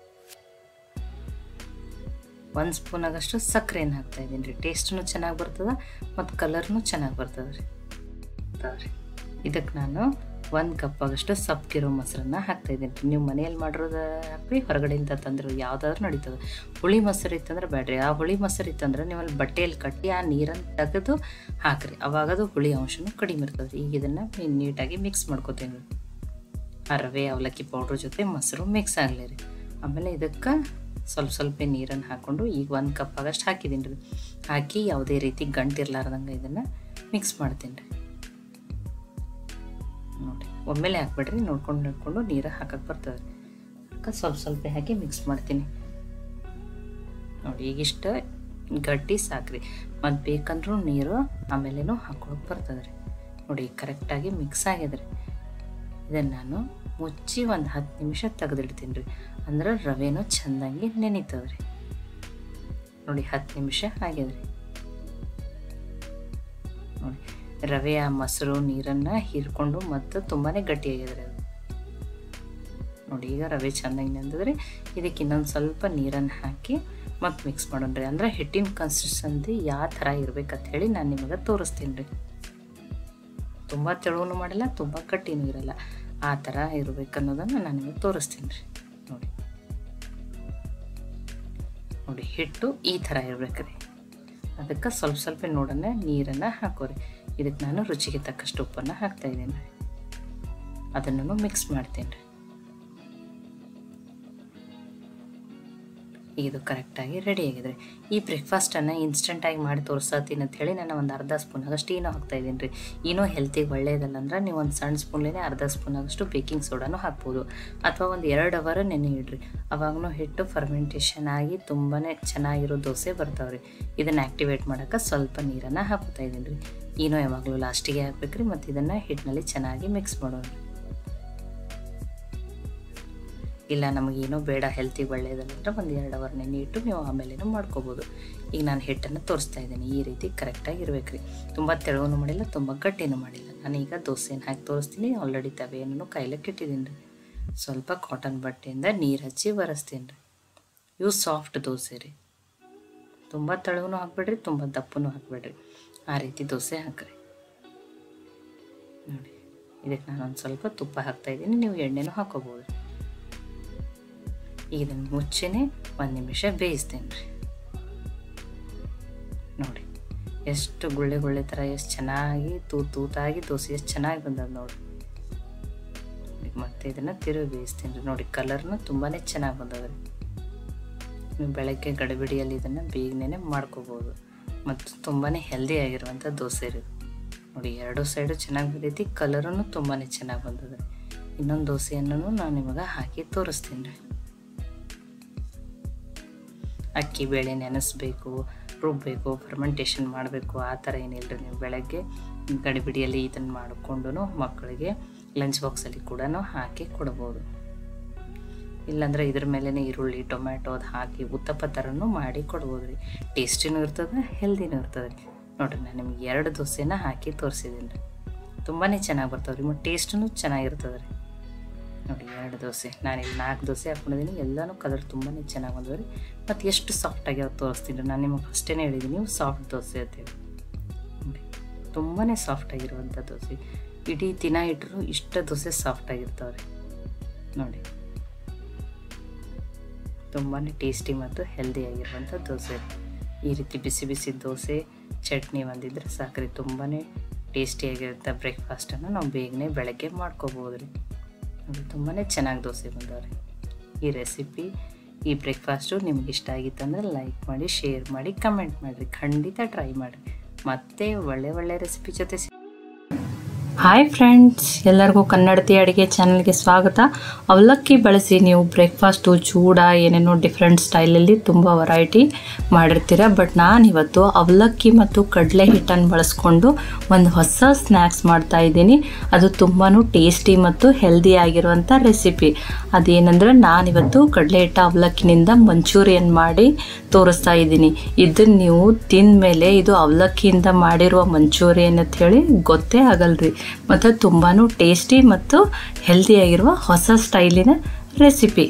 ಒಂದು ಸ್ಪೂನ್ ಆಗಷ್ಟು ಸಕ್ಕರೆಯನ್ನು ಹಾಕ್ತಾಯಿದ್ದೀನಿ ರೀ ಟೇಸ್ಟೂ ಚೆನ್ನಾಗಿ ಬರ್ತದೆ ಮತ್ತು ಕಲರ್ನು ಚೆನ್ನಾಗಿ ಬರ್ತದೆ ರೀ ರೀ ಇದಕ್ಕೆ ನಾನು ಒಂದು ಕಪ್ ಆಗಷ್ಟು ಸಪ್ಪಗಿರೋ ಮೊಸರನ್ನ ಹಾಕ್ತಾಯಿದ್ದೀನಿ ರೀ ನೀವು ಮನೆಯಲ್ಲಿ ಮಾಡಿರೋದು ಹಾಕ್ರಿ ಹೊರಗಡೆಯಿಂದ ತಂದ್ರೆ ಯಾವುದಾದ್ರೂ ನಡೀತದೆ ಹುಳಿ ಮೊಸರು ಇತ್ತಂದ್ರೆ ಬೇಡ್ರಿ ಆ ಹುಳಿ ಮೊಸರು ಇತ್ತಂದ್ರೆ ನೀವು ಅಲ್ಲಿ ಬಟ್ಟೆಯಲ್ಲಿ ಕಟ್ಟಿ ಆ ನೀರನ್ನು ತೆಗೆದು ಹಾಕ್ರಿ ಅವಾಗ ಅದು ಹುಳಿ ಅಂಶನೂ ಕಡಿಮೆ ಇರ್ತದೆ ರೀ ಈಗ ಇದನ್ನು ನೀಟಾಗಿ ಮಿಕ್ಸ್ ಮಾಡ್ಕೋತೀನಿ ಆ ರವೆ ಅವಲಕ್ಕಿ ಪೌಡ್ರ್ ಜೊತೆ ಮೊಸರು ಮಿಕ್ಸ್ ಆಗಲಿ ರೀ ಆಮೇಲೆ ಇದಕ್ಕೆ ಸ್ವಲ್ಪ ಸ್ವಲ್ಪ ನೀರನ್ನು ಹಾಕ್ಕೊಂಡು ಈಗ ಒಂದು ಕಪ್ ಆಗಷ್ಟು ಹಾಕಿದ್ದೀನಿ ರೀ ಹಾಕಿ ಯಾವುದೇ ರೀತಿ ಗಂಟಿರ್ಲಾರ್ದಂಗೆ ಇದನ್ನು ಮಿಕ್ಸ್ ಮಾಡ್ತೀನಿ ರೀ ನೋಡಿ ಒಮ್ಮೆಲೆ ಹಾಕ್ಬೇಡ್ರಿ ನೋಡ್ಕೊಂಡು ನೋಡ್ಕೊಂಡು ನೀರು ಹಾಕಕ್ಕೆ ಬರ್ತದೆ ಅದಕ್ಕೆ ಸ್ವಲ್ಪ ಸ್ವಲ್ಪ ಹಾಕಿ ಮಿಕ್ಸ್ ಮಾಡ್ತೀನಿ ನೋಡಿ ಈಗಿಷ್ಟು ಗಟ್ಟಿ ಸಾಕ್ರಿ ಮತ್ತು ಬೇಕಂದ್ರೂ ನೀರು ಆಮೇಲೇನು ಹಾಕೊಳಕ್ಕೆ ಬರ್ತದೆ ರೀ ನೋಡಿ ಕರೆಕ್ಟಾಗಿ ಮಿಕ್ಸ್ ಆಗಿದೆ ರೀ ಇದನ್ನು ನಾನು ಮುಚ್ಚಿ ಒಂದು ಹತ್ತು ನಿಮಿಷ ತೆಗೆದಿಡ್ತೀನಿ ರೀ ಅಂದ್ರೆ ರವೆನೂ ಚೆಂದಂಗೆ ನೆನಿತದೆ ರೀ ನೋಡಿ ಹತ್ತು ನಿಮಿಷ ಆಗ್ಯದ ರೀ ನೋಡಿ ರವೆಯ ಮೊಸರು ನೀರನ್ನು ಹೀರ್ಕೊಂಡು ಮತ್ತು ತುಂಬಾ ಗಟ್ಟಿಯಾಗಿದೆ ಅದು ನೋಡಿ ಈಗ ರವೆ ಚೆನ್ನಾಗಿ ನೆಂದಿದ್ರೆ ಇದಕ್ಕೆ ಇನ್ನೊಂದು ಸ್ವಲ್ಪ ನೀರನ್ನು ಹಾಕಿ ಮತ್ತು ಮಿಕ್ಸ್ ಮಾಡೋಣ್ರಿ ಅಂದ್ರೆ ಹಿಟ್ಟಿನ ಕನ್ಸಿಸ್ಟೆನ್ಸಿ ಯಾವ ಥರ ಇರ್ಬೇಕಂತ ಹೇಳಿ ನಾನು ನಿಮಗೆ ತೋರಿಸ್ತೀನಿ ರೀ ತುಂಬ ತೆಳುವೂ ಮಾಡಿಲ್ಲ ತುಂಬ ಗಟ್ಟಿನೂ ಇರಲ್ಲ ಆ ಥರ ಇರಬೇಕನ್ನೋದನ್ನು ನಾನು ನಿಮಗೆ ತೋರಿಸ್ತೀನಿ ರೀ ನೋಡಿ ನೋಡಿ ಹಿಟ್ಟು ಈ ಥರ ಇರ್ಬೇಕ್ರಿ ಅದಕ್ಕೆ ಸ್ವಲ್ಪ ಸ್ವಲ್ಪ ನೋಡೋಣ ನೀರನ್ನು ಹಾಕೋರಿ ಇದಕ್ಕೆ ನಾನು ರುಚಿಗೆ ತಕ್ಕಷ್ಟು ಉಪ್ಪನ್ನು ಹಾಕ್ತಾ ಇದ್ದೀನಿ ರೀ ಅದನ್ನು ಮಿಕ್ಸ್ ಮಾಡ್ತೀನಿ ರೀ ಇದು ಕರೆಕ್ಟಾಗಿ ರೆಡಿ ಆಗಿದೆ ಈ ಬ್ರೇಕ್ಫಾಸ್ಟನ್ನು ಇನ್ಸ್ಟೆಂಟಾಗಿ ಮಾಡಿ ತೋರಿಸತ್ತೀನಿ ಅಂತ ಹೇಳಿ ನಾನು ಒಂದು ಅರ್ಧ ಸ್ಪೂನ್ ಆಗಷ್ಟು ಏನೋ ಹಾಕ್ತಾ ಇದ್ದೀನಿ ರೀ ಏನೋ ಹೆಲ್ತಿಗೆ ಒಳ್ಳೆಯದಲ್ಲ ಅಂದ್ರೆ ನೀವು ಒಂದು ಸಣ್ಣ ಸ್ಪೂನ್ಲೇನೆ ಅರ್ಧ ಸ್ಪೂನ್ ಆಗಷ್ಟು ಬೇಕಿಂಗ್ ಸೋಡಾನು ಹಾಕ್ಬೋದು ಅಥವಾ ಒಂದು ಎರಡು ಅವರ್ ನೆನೆ ಇಡ್ರಿ ಅವಾಗೂ ಹಿಟ್ಟು ಫರ್ಮೆಂಟೇಷನ್ ಆಗಿ ತುಂಬಾ ಚೆನ್ನಾಗಿರೋ ದೋಸೆ ಬರ್ತಾವ್ರಿ ಇದನ್ನು ಆ್ಯಕ್ಟಿವೇಟ್ ಮಾಡೋಕ್ಕೆ ಸ್ವಲ್ಪ ನೀರನ್ನು ಹಾಕ್ತಾ ಇದ್ದೀನಿ ರೀ ಏನೋ ಯಾವಾಗಲೂ ಲಾಸ್ಟಿಗೆ ಹಾಕ್ಬೇಕ್ರಿ ಮತ್ತು ಇದನ್ನು ಹಿಟ್ಟಿನಲ್ಲಿ ಚೆನ್ನಾಗಿ ಮಿಕ್ಸ್ ಮಾಡೋಣ ಇಲ್ಲ ನಮಗೇನೋ ಬೇಡ ಹೆಲ್ತಿಗೆ ಒಳ್ಳೆಯದಲ್ಲ ಅಂದರೆ ಒಂದು ಎರಡು ಅವರ್ ನೆನೆ ಇಟ್ಟು ನೀವು ಆಮೇಲೇನೂ ಮಾಡ್ಕೋಬೋದು ಈಗ ನಾನು ಹಿಟ್ಟನ್ನು ತೋರಿಸ್ತಾ ಇದ್ದೀನಿ ಈ ರೀತಿ ಕರೆಕ್ಟಾಗಿ ಇರಬೇಕು ರೀ ತುಂಬ ತೆಳುವೂ ಮಾಡಿಲ್ಲ ತುಂಬ ಗಟ್ಟಿನೂ ಮಾಡಿಲ್ಲ ನಾನೀಗ ದೋಸೆನ ಹಾಕಿ ತೋರಿಸ್ತೀನಿ ಆಲ್ರೆಡಿ ತವೆಯನ್ನು ಕಾಯ್ಲಕ್ಕೆ ಇಟ್ಟಿದ್ದೀನಿ ರೀ ಸ್ವಲ್ಪ ಕಾಟನ್ ಬಟ್ಟೆಯಿಂದ ನೀರು ಹಚ್ಚಿ ಒರೆಸ್ತೀನಿ ರೀ ಇವು ಸಾಫ್ಟ್ ದೋಸೆ ರೀ ತುಂಬ ತೆಳುವೂ ಹಾಕ್ಬೇಡ್ರಿ ತುಂಬ ದಪ್ಪನೂ ಹಾಕ್ಬೇಡ್ರಿ ಆ ರೀತಿ ದೋಸೆ ಹಾಕ್ರಿ ನೋಡಿ ಇದಕ್ಕೆ ನಾನೊಂದು ಸ್ವಲ್ಪ ತುಪ್ಪ ಹಾಕ್ತಾಯಿದ್ದೀನಿ ನೀವು ಎಣ್ಣೆನೂ ಹಾಕೋಬೋದು ಈಗ ಇದನ್ನು ಮುಚ್ಚೆನೆ ಒಂದು ನಿಮಿಷ ಬೇಯಿಸ್ತೇನೆ ರೀ ನೋಡಿ ಎಷ್ಟು ಗುಳ್ಳೆ ಗುಳ್ಳೆ ಥರ ಎಷ್ಟು ಚೆನ್ನಾಗಿ ತೂತು ತೂತಾಗಿ ದೋಸೆ ಎಷ್ಟು ಚೆನ್ನಾಗಿ ಬಂದದ ನೋಡಿ ಮತ್ತೆ ಇದನ್ನು ತಿರುಗಿ ಬೇಯಿಸ್ತೀನಿ ರೀ ನೋಡಿ ಕಲರ್ನು ತುಂಬಾ ಚೆನ್ನಾಗಿ ಬಂದದ ರೀ ನೀವು ಬೆಳಗ್ಗೆ ಗಡಿಬಿಡಿಯಲ್ಲಿ ಇದನ್ನು ಬೇಗನೆ ಮಾಡ್ಕೋಬೋದು ಮತ್ತು ತುಂಬಾ ಹೆಲ್ದಿ ಆಗಿರುವಂಥ ದೋಸೆ ರೀ ನೋಡಿ ಎರಡು ಸೈಡು ಚೆನ್ನಾಗಿ ಬಂದೈತಿ ಕಲರೂ ತುಂಬಾ ಚೆನ್ನಾಗಿ ಬಂದದ ಇನ್ನೊಂದು ದೋಸೆಯನ್ನು ನಾನು ನಿಮಗೆ ಹಾಕಿ ತೋರಿಸ್ತೀನಿ ರೀ ಅಕ್ಕಿ ಬೇಳೆ ನೆನೆಸ್ಬೇಕು ರುಬ್ಬಬೇಕು ಫರ್ಮೆಂಟೇಷನ್ ಮಾಡಬೇಕು ಆ ಥರ ಏನಿಲ್ಲ ರೀ ನೀವು ಬೆಳಗ್ಗೆ ಗಡಿಬಿಡಿಯಲ್ಲಿ ಇದನ್ನು ಮಾಡಿಕೊಂಡು ಮಕ್ಕಳಿಗೆ ಲಂಚ್ ಬಾಕ್ಸಲ್ಲಿ ಕೂಡ ಹಾಕಿ ಕೊಡ್ಬೋದು ಇಲ್ಲಾಂದ್ರೆ ಇದ್ರ ಮೇಲೇ ಈರುಳ್ಳಿ ಟೊಮ್ಯಾಟೊ ಅದು ಹಾಕಿ ಉತ್ತಪ್ಪ ಥರನೂ ಮಾಡಿ ಕೊಡ್ಬೋದು ರೀ ಟೇಸ್ಟಿನೂ ಇರ್ತದೆ ಹೆಲ್ದಿನೂ ಇರ್ತದೆ ರೀ ನೋಡಿರಿ ನಾನು ನಿಮ್ಗೆ ಎರಡು ದೋಸೆನ ಹಾಕಿ ತೋರಿಸಿದ್ದೀನಿ ರೀ ತುಂಬಾ ಚೆನ್ನಾಗಿ ಬರ್ತಾವೆ ರೀ ಮತ್ತು ಟೇಸ್ಟೂ ಚೆನ್ನಾಗಿರ್ತದೆ ರೀ ನೋಡಿ ಎರಡು ದೋಸೆ ನಾನು ಇಲ್ಲಿ ನಾಲ್ಕು ದೋಸೆ ಹಾಕ್ಕೊಂಡಿದ್ದೀನಿ ಎಲ್ಲನೂ ಕಲರ್ ತುಂಬಾ ಚೆನ್ನಾಗಿ ಬಂದವು ರೀ ಮತ್ತು ಎಷ್ಟು ಸಾಫ್ಟಾಗಿ ಅವ್ರು ತೋರಿಸ್ತೀನಿ ನಾನು ನಿಮಗೆ ಫಸ್ಟೇ ಹೇಳಿದ್ದೀನಿ ನೀವು ಸಾಫ್ಟ್ ದೋಸೆ ಅಂತೇಳಿ ನೋಡಿ ತುಂಬಾ ಸಾಫ್ಟಾಗಿರುವಂಥ ದೋಸೆ ಇಡೀ ದಿನ ಇಟ್ಟರು ಇಷ್ಟ ದೋಸೆ ಸಾಫ್ಟಾಗಿರ್ತಾವೆ ರೀ ನೋಡಿ ತುಂಬಾ ಟೇಸ್ಟಿ ಮತ್ತು ಹೆಲ್ದಿಯಾಗಿರುವಂಥ ದೋಸೆ ಈ ರೀತಿ ಬಿಸಿ ಬಿಸಿ ದೋಸೆ ಚಟ್ನಿ ಒಂದಿದ್ರೆ ಸಾಕ್ರಿ ತುಂಬಾ ಟೇಸ್ಟಿಯಾಗಿರುವಂಥ ಬ್ರೇಕ್ಫಾಸ್ಟನ್ನು ನಾವು ಬೇಗನೆ ಬೆಳಗ್ಗೆ ಮಾಡ್ಕೋಬೋದು ರೀ ನೋಡಿ ತುಂಬಾ ಚೆನ್ನಾಗಿ ದೋಸೆ ಬಂದವ್ರಿ ಈ ರೆಸಿಪಿ ಈ ಬ್ರೇಕ್ಫಾಸ್ಟು ನಿಮ್ಗೆ ಇಷ್ಟ ಆಗಿತ್ತಂದ್ರೆ ಲೈಕ್ ಮಾಡಿ ಶೇರ್ ಮಾಡಿ ಕಮೆಂಟ್ ಮಾಡಿರಿ ಖಂಡಿತ ಟ್ರೈ ಮಾಡಿರಿ ಮತ್ತೆ ಒಳ್ಳೆ ಒಳ್ಳೆ ರೆಸಿಪಿ ಜೊತೆ ಹಾಯ್ ಫ್ರೆಂಡ್ಸ್ ಎಲ್ಲರಿಗೂ ಕನ್ನಡತಿ ಅಡುಗೆ ಚಾನಲ್ಗೆ ಸ್ವಾಗತ ಅವಲಕ್ಕಿ ಬಳಸಿ ನೀವು ಬ್ರೇಕ್ಫಾಸ್ಟು ಚೂಡ ಏನೇನೋ ಡಿಫ್ರೆಂಟ್ ಸ್ಟೈಲಲ್ಲಿ ತುಂಬ ವೆರೈಟಿ ಮಾಡಿರ್ತೀರ ಬಟ್ ನಾನು ಇವತ್ತು ಅವಲಕ್ಕಿ ಮತ್ತು ಕಡಲೆ ಹಿಟ್ಟನ್ನು ಬಳಸ್ಕೊಂಡು ಒಂದು ಹೊಸ ಸ್ನ್ಯಾಕ್ಸ್ ಮಾಡ್ತಾ ಇದ್ದೀನಿ ಅದು ತುಂಬಾ ಟೇಸ್ಟಿ ಮತ್ತು ಹೆಲ್ದಿ ಆಗಿರುವಂಥ ರೆಸಿಪಿ ಅದೇನೆಂದ್ರೆ ನಾನಿವತ್ತು ಕಡಲೆ ಹಿಟ್ಟ ಅವಲಕ್ಕಿನಿಂದ ಮಂಚೂರಿಯನ್ ಮಾಡಿ ತೋರಿಸ್ತಾ ಇದ್ದೀನಿ ಇದನ್ನು ನೀವು ತಿಂದ ಮೇಲೆ ಇದು ಅವಲಕ್ಕಿಯಿಂದ ಮಾಡಿರುವ ಮಂಚೂರಿಯನ್ ಅಂತ ಹೇಳಿ ಗೊತ್ತೇ ಆಗಲ್ರಿ ಮತ್ತು ತುಂಬಾ ಟೇಸ್ಟಿ ಮತ್ತು ಹೆಲ್ದಿಯಾಗಿರುವ ಹೊಸ ಸ್ಟೈಲಿನ ರೆಸಿಪಿ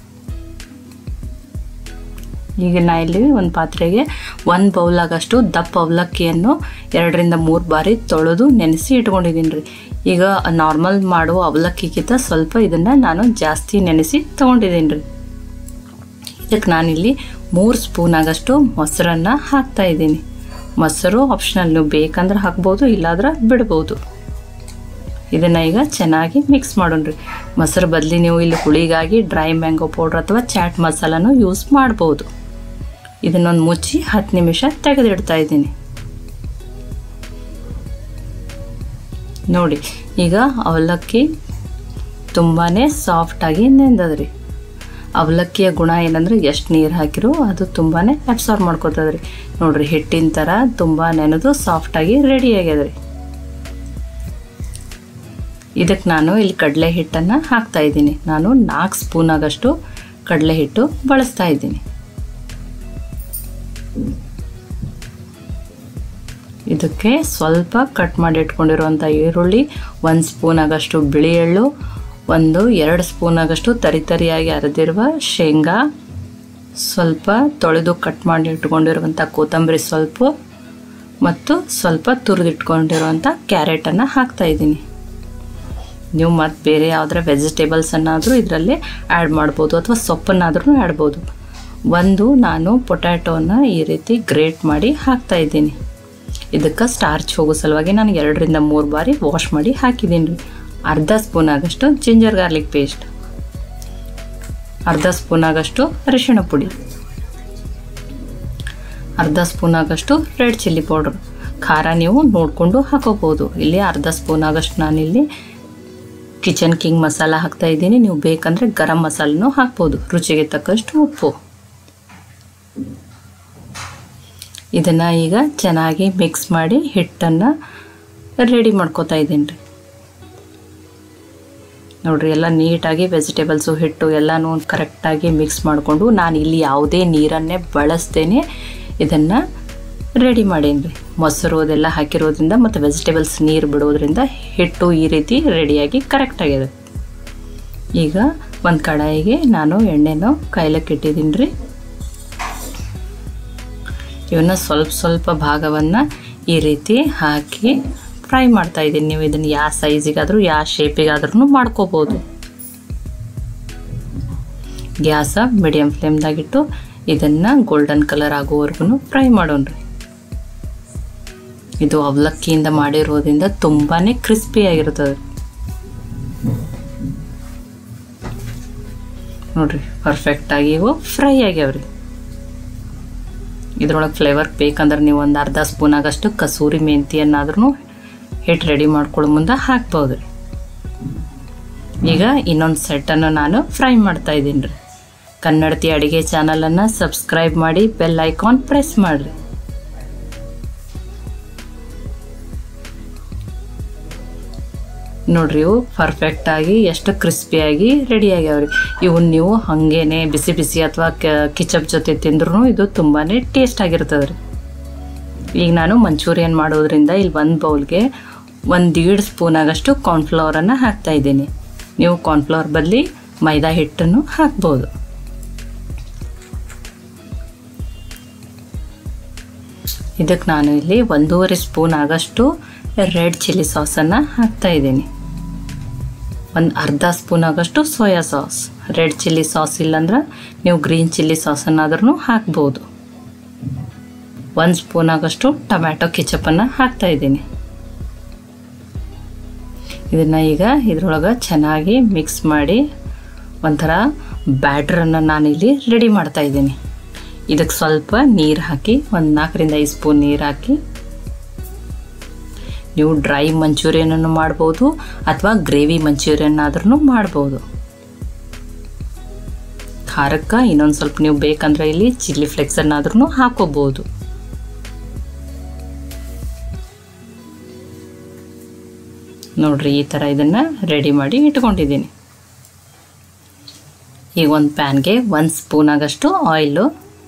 ಈಗ ನಾ ಇಲ್ಲಿ ಒಂದು ಪಾತ್ರೆಗೆ ಒಂದು ಬೌಲಾಗಷ್ಟು ದಪ್ಪ ಅವಲಕ್ಕಿಯನ್ನು ಎರಡರಿಂದ ಮೂರು ಬಾರಿ ತೊಳೆದು ನೆನೆಸಿ ಇಟ್ಕೊಂಡಿದ್ದೀನಿ ರೀ ಈಗ ನಾರ್ಮಲ್ ಮಾಡುವ ಅವಲಕ್ಕಿಗಿಂತ ಸ್ವಲ್ಪ ಇದನ್ನು ನಾನು ಜಾಸ್ತಿ ನೆನೆಸಿ ತೊಗೊಂಡಿದ್ದೀನಿ ರೀ ಇದಕ್ಕೆ ನಾನಿಲ್ಲಿ ಮೂರು ಸ್ಪೂನ್ ಆಗಷ್ಟು ಮೊಸರನ್ನು ಹಾಕ್ತಾ ಇದ್ದೀನಿ ಮೊಸರು ಆಪ್ಷನಲ್ ನೀವು ಬೇಕಂದ್ರೆ ಹಾಕ್ಬೋದು ಇಲ್ಲಾದ್ರೆ ಬಿಡ್ಬೋದು ಇದನ್ನು ಈಗ ಚೆನ್ನಾಗಿ ಮಿಕ್ಸ್ ಮಾಡೋಣ್ರಿ ಮೊಸರು ಬದಲಿ ನೀವು ಇಲ್ಲಿ ಹುಳಿಗಾಗಿ ಡ್ರೈ ಮ್ಯಾಂಗೋ ಪೌಡ್ರ್ ಅಥವಾ ಚಾಟ್ ಮಸಾಲನೂ ಯೂಸ್ ಮಾಡ್ಬೋದು ಇದನ್ನೊಂದು ಮುಚ್ಚಿ ಹತ್ತು ನಿಮಿಷ ತೆಗೆದಿಡ್ತಾ ಇದ್ದೀನಿ ನೋಡಿ ಈಗ ಅವಲಕ್ಕಿ ತುಂಬಾ ಸಾಫ್ಟಾಗಿ ನೆಂದದ್ರಿ ಅವಲಕ್ಕಿಯ ಗುಣ ಏನಂದ್ರೆ ಎಷ್ಟು ನೀರು ಹಾಕಿರೋ ಅದು ತುಂಬಾ ಅಬ್ಸಾರ್ವ್ ಮಾಡ್ಕೋತದ್ರಿ ನೋಡ್ರಿ ಹಿಟ್ಟಿನ ಥರ ತುಂಬ ನೆನೆದು ಸಾಫ್ಟಾಗಿ ರೆಡಿ ಆಗ್ಯದ್ರಿ ಇದಕ್ಕೆ ನಾನು ಇಲ್ಲಿ ಕಡಲೆ ಹಿಟ್ಟನ್ನು ಹಾಕ್ತಾ ಇದ್ದೀನಿ ನಾನು ನಾಲ್ಕು ಸ್ಪೂನ್ ಆಗಷ್ಟು ಕಡಲೆ ಹಿಟ್ಟು ಬಳಸ್ತಾ ಇದ್ದೀನಿ ಇದಕ್ಕೆ ಸ್ವಲ್ಪ ಕಟ್ ಮಾಡಿ ಇಟ್ಕೊಂಡಿರುವಂಥ ಈರುಳ್ಳಿ ಒಂದು ಸ್ಪೂನ್ ಆಗಷ್ಟು ಬಿಳಿ ಎಳ್ಳು ಒಂದು ಎರಡು ಸ್ಪೂನ್ ಆಗಷ್ಟು ತರಿ ತರಿಯಾಗಿ ಅರೆದಿರುವ ಶೇಂಗಾ ಸ್ವಲ್ಪ ತೊಳೆದು ಕಟ್ ಮಾಡಿ ಇಟ್ಕೊಂಡಿರುವಂಥ ಕೊತ್ತಂಬರಿ ಸ್ವಲ್ಪ ಮತ್ತು ಸ್ವಲ್ಪ ತುರಿದಿಟ್ಕೊಂಡಿರುವಂಥ ಕ್ಯಾರೆಟನ್ನು ಹಾಕ್ತಾಯಿದ್ದೀನಿ ನೀವು ಮತ್ತು ಬೇರೆ ಯಾವುದರ ವೆಜಿಟೇಬಲ್ಸನ್ನಾದರೂ ಇದರಲ್ಲಿ ಆ್ಯಡ್ ಮಾಡ್ಬೋದು ಅಥವಾ ಸೊಪ್ಪನ್ನಾದ್ರೂ ಆಡ್ಬೋದು ಒಂದು ನಾನು ಪೊಟ್ಯಾಟೋನ ಈ ರೀತಿ ಗ್ರೇಟ್ ಮಾಡಿ ಹಾಕ್ತಾಯಿದ್ದೀನಿ ಇದಕ್ಕೆ ಸ್ಟಾರ್ಚ್ ಹೋಗೋ ಸಲುವಾಗಿ ನಾನು ಎರಡರಿಂದ ಮೂರು ಬಾರಿ ವಾಶ್ ಮಾಡಿ ಹಾಕಿದ್ದೀನಿ ರೀ ಅರ್ಧ ಸ್ಪೂನ್ ಆಗಷ್ಟು ಜಿಂಜರ್ ಗಾರ್ಲಿಕ್ ಪೇಸ್ಟ್ ಅರ್ಧ ಸ್ಪೂನ್ ಆಗಷ್ಟು ಅರಿಶಿಣ ಪುಡಿ ಅರ್ಧ ಸ್ಪೂನ್ ಆಗಷ್ಟು ರೆಡ್ ಚಿಲ್ಲಿ ಪೌಡ್ರ್ ಖಾರ ನೀವು ನೋಡಿಕೊಂಡು ಹಾಕೋಬೋದು ಇಲ್ಲಿ ಅರ್ಧ ಸ್ಪೂನ್ ಆಗಷ್ಟು ನಾನಿಲ್ಲಿ ಕಿಚನ್ ಕಿಂಗ್ ಮಸಾಲ ಹಾಕ್ತಾ ಇದ್ದೀನಿ ನೀವು ಬೇಕಂದರೆ ಗರಂ ಮಸಾಲನೂ ಹಾಕ್ಬೋದು ರುಚಿಗೆ ತಕ್ಕಷ್ಟು ಉಪ್ಪು ಇದನ್ನು ಈಗ ಚೆನ್ನಾಗಿ ಮಿಕ್ಸ್ ಮಾಡಿ ಹಿಟ್ಟನ್ನು ರೆಡಿ ಮಾಡ್ಕೋತಾ ಇದ್ದೀನಿ ರೀ ನೋಡಿರಿ ಎಲ್ಲ ನೀಟಾಗಿ ವೆಜಿಟೇಬಲ್ಸು ಹಿಟ್ಟು ಎಲ್ಲನೂ ಕರೆಕ್ಟಾಗಿ ಮಿಕ್ಸ್ ಮಾಡಿಕೊಂಡು ನಾನು ಇಲ್ಲಿ ಯಾವುದೇ ನೀರನ್ನೇ ಬಳಸ್ದೇನೆ ಇದನ್ನು ರೆಡಿ ಮಾಡೀನಿ ರೀ ಮೊಸರು ಅದೆಲ್ಲ ಹಾಕಿರೋದ್ರಿಂದ ಮತ್ತು ವೆಜಿಟೇಬಲ್ಸ್ ನೀರು ಬಿಡೋದ್ರಿಂದ ಹಿಟ್ಟು ಈ ರೀತಿ ರೆಡಿಯಾಗಿ ಕರೆಕ್ಟಾಗಿದೆ ಈಗ ಒಂದು ಕಡಾಯಿಗೆ ನಾನು ಎಣ್ಣೆನೂ ಕಾಯ್ಲಕ್ಕೆ ಇಟ್ಟಿದ್ದೀನಿ ರೀ ಇವನ್ನ ಸ್ವಲ್ಪ ಸ್ವಲ್ಪ ಭಾಗವನ್ನು ಈ ರೀತಿ ಹಾಕಿ ಫ್ರೈ ಮಾಡ್ತಾ ಇದ್ದೀನಿ ನೀವು ಇದನ್ನು ಯಾವ ಸೈಜಿಗಾದರೂ ಯಾವ ಶೇಪಿಗಾದ್ರೂ ಮಾಡ್ಕೋಬೋದು ಗ್ಯಾಸ ಮೀಡಿಯಮ್ ಫ್ಲೇಮ್ದಾಗಿಟ್ಟು ಇದನ್ನು ಗೋಲ್ಡನ್ ಕಲರ್ ಆಗೋವರೆಗೂ ಫ್ರೈ ಮಾಡೋಣ್ರಿ ಇದು ಅವಲಕ್ಕಿಯಿಂದ ಮಾಡಿರೋದ್ರಿಂದ ತುಂಬಾ ಕ್ರಿಸ್ಪಿಯಾಗಿರ್ತದೆ ನೋಡ್ರಿ ಪರ್ಫೆಕ್ಟಾಗಿ ಇವು ಫ್ರೈ ಆಗ್ಯಾವ್ರಿ ಇದ್ರೊಳಗೆ ಫ್ಲೇವರ್ ಬೇಕಂದ್ರೆ ನೀವು ಒಂದು ಅರ್ಧ ಸ್ಪೂನ್ ಆಗಷ್ಟು ಕಸೂರಿ ಮೆಂತಿಯನ್ನಾದ್ರೂ ಹಿಟ್ಟು ರೆಡಿ ಮಾಡ್ಕೊಳ್ಳೋ ಮುಂದೆ ಹಾಕ್ಬೋದು ರೀ ಈಗ ಇನ್ನೊಂದು ಸೆಟ್ಟನ್ನು ನಾನು ಫ್ರೈ ಮಾಡ್ತಾ ಇದ್ದೀನಿ ರೀ ಕನ್ನಡತಿ ಅಡುಗೆ ಚಾನಲನ್ನು ಸಬ್ಸ್ಕ್ರೈಬ್ ಮಾಡಿ ಬೆಲ್ ಐಕಾನ್ ಪ್ರೆಸ್ ಮಾಡಿರಿ ನೋಡ್ರಿ ಇವು ಪರ್ಫೆಕ್ಟಾಗಿ ಎಷ್ಟು ಕ್ರಿಸ್ಪಿಯಾಗಿ ರೆಡಿ ಆಗ್ಯಾವ್ರಿ ಇವನ್ನ ನೀವು ಹಾಗೇನೆ ಬಿಸಿ ಬಿಸಿ ಅಥವಾ ಕಿಚಪ್ ಜೊತೆ ತಿಂದ್ರೂ ಇದು ತುಂಬಾ ಟೇಸ್ಟ್ ಆಗಿರ್ತದೆ ರೀ ಈಗ ನಾನು ಮಂಚೂರಿಯನ್ ಮಾಡೋದ್ರಿಂದ ಇಲ್ಲಿ ಒಂದು ಬೌಲ್ಗೆ ಒಂದು ದೀಡ್ ಸ್ಪೂನ್ ಆಗಷ್ಟು ಕಾರ್ನ್ಫ್ಲವರನ್ನು ಹಾಕ್ತಾ ಇದ್ದೀನಿ ನೀವು ಕಾರ್ನ್ಫ್ಲವರ್ ಬದಲಿ ಮೈದಾ ಹಿಟ್ಟನ್ನು ಹಾಕ್ಬೋದು ಇದಕ್ಕೆ ನಾನು ಇಲ್ಲಿ ಒಂದೂವರೆ ಸ್ಪೂನ್ ಆಗಷ್ಟು ರೆಡ್ ಚಿಲ್ಲಿ ಸಾಸನ್ನು ಹಾಕ್ತಾ ಇದ್ದೀನಿ ಒಂದು ಅರ್ಧ ಸ್ಪೂನ್ ಆಗಷ್ಟು soya sauce red chilli sauce ಇಲ್ಲಾಂದ್ರೆ ನೀವು ಗ್ರೀನ್ ಚಿಲ್ಲಿ ಸಾಸನ್ನಾದ್ರೂ ಹಾಕ್ಬೋದು ಒಂದು ಸ್ಪೂನ್ ಆಗಷ್ಟು ಟೊಮ್ಯಾಟೊ ಕೆಚಪನ್ನು ಹಾಕ್ತಾ ಇದ್ದೀನಿ ಇದನ್ನು ಈಗ ಇದ್ರೊಳಗೆ ಚೆನ್ನಾಗಿ ಮಿಕ್ಸ್ ಮಾಡಿ ಒಂಥರ ಬ್ಯಾಟ್ರನ್ನು ನಾನಿಲ್ಲಿ ರೆಡಿ ಮಾಡ್ತಾ ಇದ್ದೀನಿ ಇದಕ್ಕೆ ಸ್ವಲ್ಪ ನೀರು ಹಾಕಿ ಒಂದು ನಾಲ್ಕರಿಂದ ಐದು ಸ್ಪೂನ್ ನೀರು ಹಾಕಿ ನೀವು ಡ್ರೈ ಮಂಚೂರಿಯನನ್ನು ಮಾಡ್ಬೋದು ಅಥವಾ ಗ್ರೇವಿ ಮಂಚೂರಿಯನ್ ಆದ್ರೂ ಮಾಡ್ಬೋದು ಖಾರಕ್ಕೆ ಇನ್ನೊಂದು ಸ್ವಲ್ಪ ನೀವು ಬೇಕಂದ್ರೆ ಇಲ್ಲಿ ಚಿಲ್ಲಿ ಫ್ಲೆಕ್ಸನ್ನಾದ್ರೂ ಹಾಕೋಬೋದು ನೋಡ್ರಿ ಈ ಥರ ಇದನ್ನು ರೆಡಿ ಮಾಡಿ ಇಟ್ಕೊಂಡಿದ್ದೀನಿ ಈಗ ಒಂದು ಪ್ಯಾನ್ಗೆ ಒಂದು ಸ್ಪೂನ್ ಆಗಷ್ಟು ಆಯಿಲು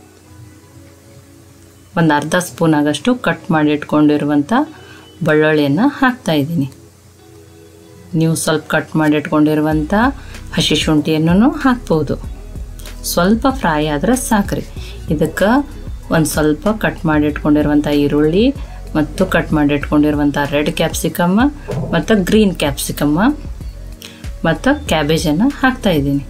ಒಂದು ಅರ್ಧ ಸ್ಪೂನ್ ಆಗಷ್ಟು ಕಟ್ ಮಾಡಿ ಇಟ್ಕೊಂಡಿರುವಂಥ ಬೆಳ್ಳುಳ್ಳಿಯನ್ನು ಹಾಕ್ತಾ ಇದ್ದೀನಿ ನೀವು ಸ್ವಲ್ಪ ಕಟ್ ಮಾಡಿ ಇಟ್ಕೊಂಡಿರುವಂಥ ಹಸಿ ಶುಂಠಿಯನ್ನು ಹಾಕ್ಬೋದು ಸ್ವಲ್ಪ ಫ್ರೈ ಆದರೆ ಸಾಕ್ರಿ ಇದಕ್ಕೆ ಒಂದು ಸ್ವಲ್ಪ ಕಟ್ ಮಾಡಿ ಇಟ್ಕೊಂಡಿರುವಂಥ ಈರುಳ್ಳಿ ಮತ್ತು ಕಟ್ ಮಾಡಿ ಇಟ್ಕೊಂಡಿರುವಂಥ ರೆಡ್ ಕ್ಯಾಪ್ಸಿಕಮ್ಮ ಮತ್ತು ಗ್ರೀನ್ ಕ್ಯಾಪ್ಸಿಕಮ್ಮ ಮತ್ತು ಕ್ಯಾಬೇಜನ್ನು ಹಾಕ್ತಾಯಿದ್ದೀನಿ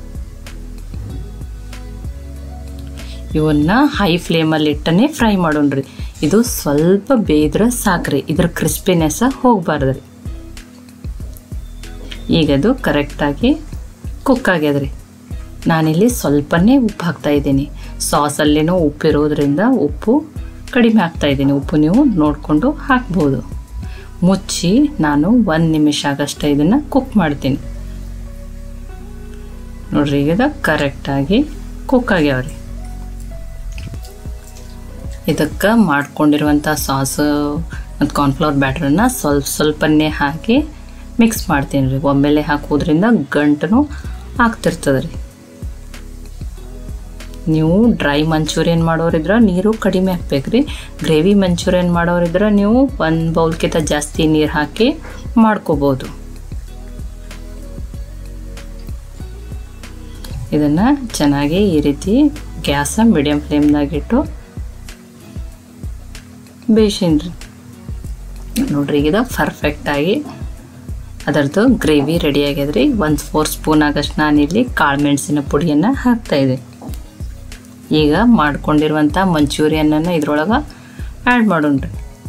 ಇವನ್ನ ಹೈ ಫ್ಲೇಮಲ್ಲಿ ಇಟ್ಟನೇ ಫ್ರೈ ಮಾಡೋಣ್ರಿ ಇದು ಸ್ವಲ್ಪ ಬೇಯ್ದ್ರೆ ಸಾಕ್ರಿ ಇದ್ರ ಕ್ರಿಸ್ಪಿನೆಸ್ ಹೋಗಬಾರ್ದು ರೀ ಈಗ ಅದು ಕರೆಕ್ಟಾಗಿ ಕುಕ್ ಆಗ್ಯದ್ರಿ ನಾನಿಲ್ಲಿ ಸ್ವಲ್ಪನೇ ಉಪ್ಪು ಹಾಕ್ತಾ ಇದ್ದೀನಿ ಸಾಸಲ್ಲಿನೂ ಉಪ್ಪಿರೋದ್ರಿಂದ ಉಪ್ಪು ಕಡಿಮೆ ಹಾಕ್ತಾ ಇದ್ದೀನಿ ಉಪ್ಪು ನೀವು ನೋಡಿಕೊಂಡು ಹಾಕ್ಬೋದು ಮುಚ್ಚಿ ನಾನು ಒಂದು ನಿಮಿಷ ಆಗಷ್ಟೇ ಇದನ್ನು ಕುಕ್ ಮಾಡ್ತೀನಿ ನೋಡ್ರಿ ಈಗ ಕರೆಕ್ಟಾಗಿ ಕುಕ್ ಆಗ್ಯಾವ್ರಿ ಇದಕ್ಕೆ ಮಾಡ್ಕೊಂಡಿರುವಂಥ ಸಾಸು ಮತ್ತು ಕಾರ್ನ್ಫ್ಲವರ್ ಬ್ಯಾಟ್ರನ್ನ ಸ್ವಲ್ಪ ಸ್ವಲ್ಪನೇ ಹಾಕಿ ಮಿಕ್ಸ್ ಮಾಡ್ತೀನಿ ರೀ ಒಮ್ಮೆಲೆ ಹಾಕೋದ್ರಿಂದ ಗಂಟು ಆಗ್ತಿರ್ತದೆ ರೀ ನೀವು ಡ್ರೈ ಮಂಚೂರಿಯನ್ ಮಾಡೋರಿದ್ರೆ ನೀರು ಕಡಿಮೆ ಹಾಕ್ಬೇಕ್ರಿ ಗ್ರೇವಿ ಮಂಚೂರಿಯನ್ ಮಾಡೋರಿದ್ರೆ ನೀವು ಒಂದು ಬೌಲ್ಕಿಂತ ಜಾಸ್ತಿ ನೀರು ಹಾಕಿ ಮಾಡ್ಕೋಬೋದು ಇದನ್ನು ಚೆನ್ನಾಗಿ ಈ ರೀತಿ ಗ್ಯಾಸ ಮೀಡಿಯಮ್ ಫ್ಲೇಮ್ದಾಗಿಟ್ಟು ಬೇಯಿಸಿನ್ರಿ ನೋಡ್ರಿ ಈಗ ಪರ್ಫೆಕ್ಟಾಗಿ ಅದರದ್ದು ಗ್ರೇವಿ ರೆಡಿ ಆಗ್ಯದ್ರಿ ಒಂದು ಫೋರ್ ಸ್ಪೂನ್ ಆಗಷ್ಟು ನಾನಿಲ್ಲಿ ಕಾಳು ಮೆಣಸಿನ ಪುಡಿಯನ್ನು ಹಾಕ್ತಾಯಿದ್ದೆ ಈಗ ಮಾಡ್ಕೊಂಡಿರುವಂಥ ಮಂಚೂರಿಯನನ್ನು ಇದ್ರೊಳಗೆ ಆ್ಯಡ್ ಮಾಡೋಣ್ರಿ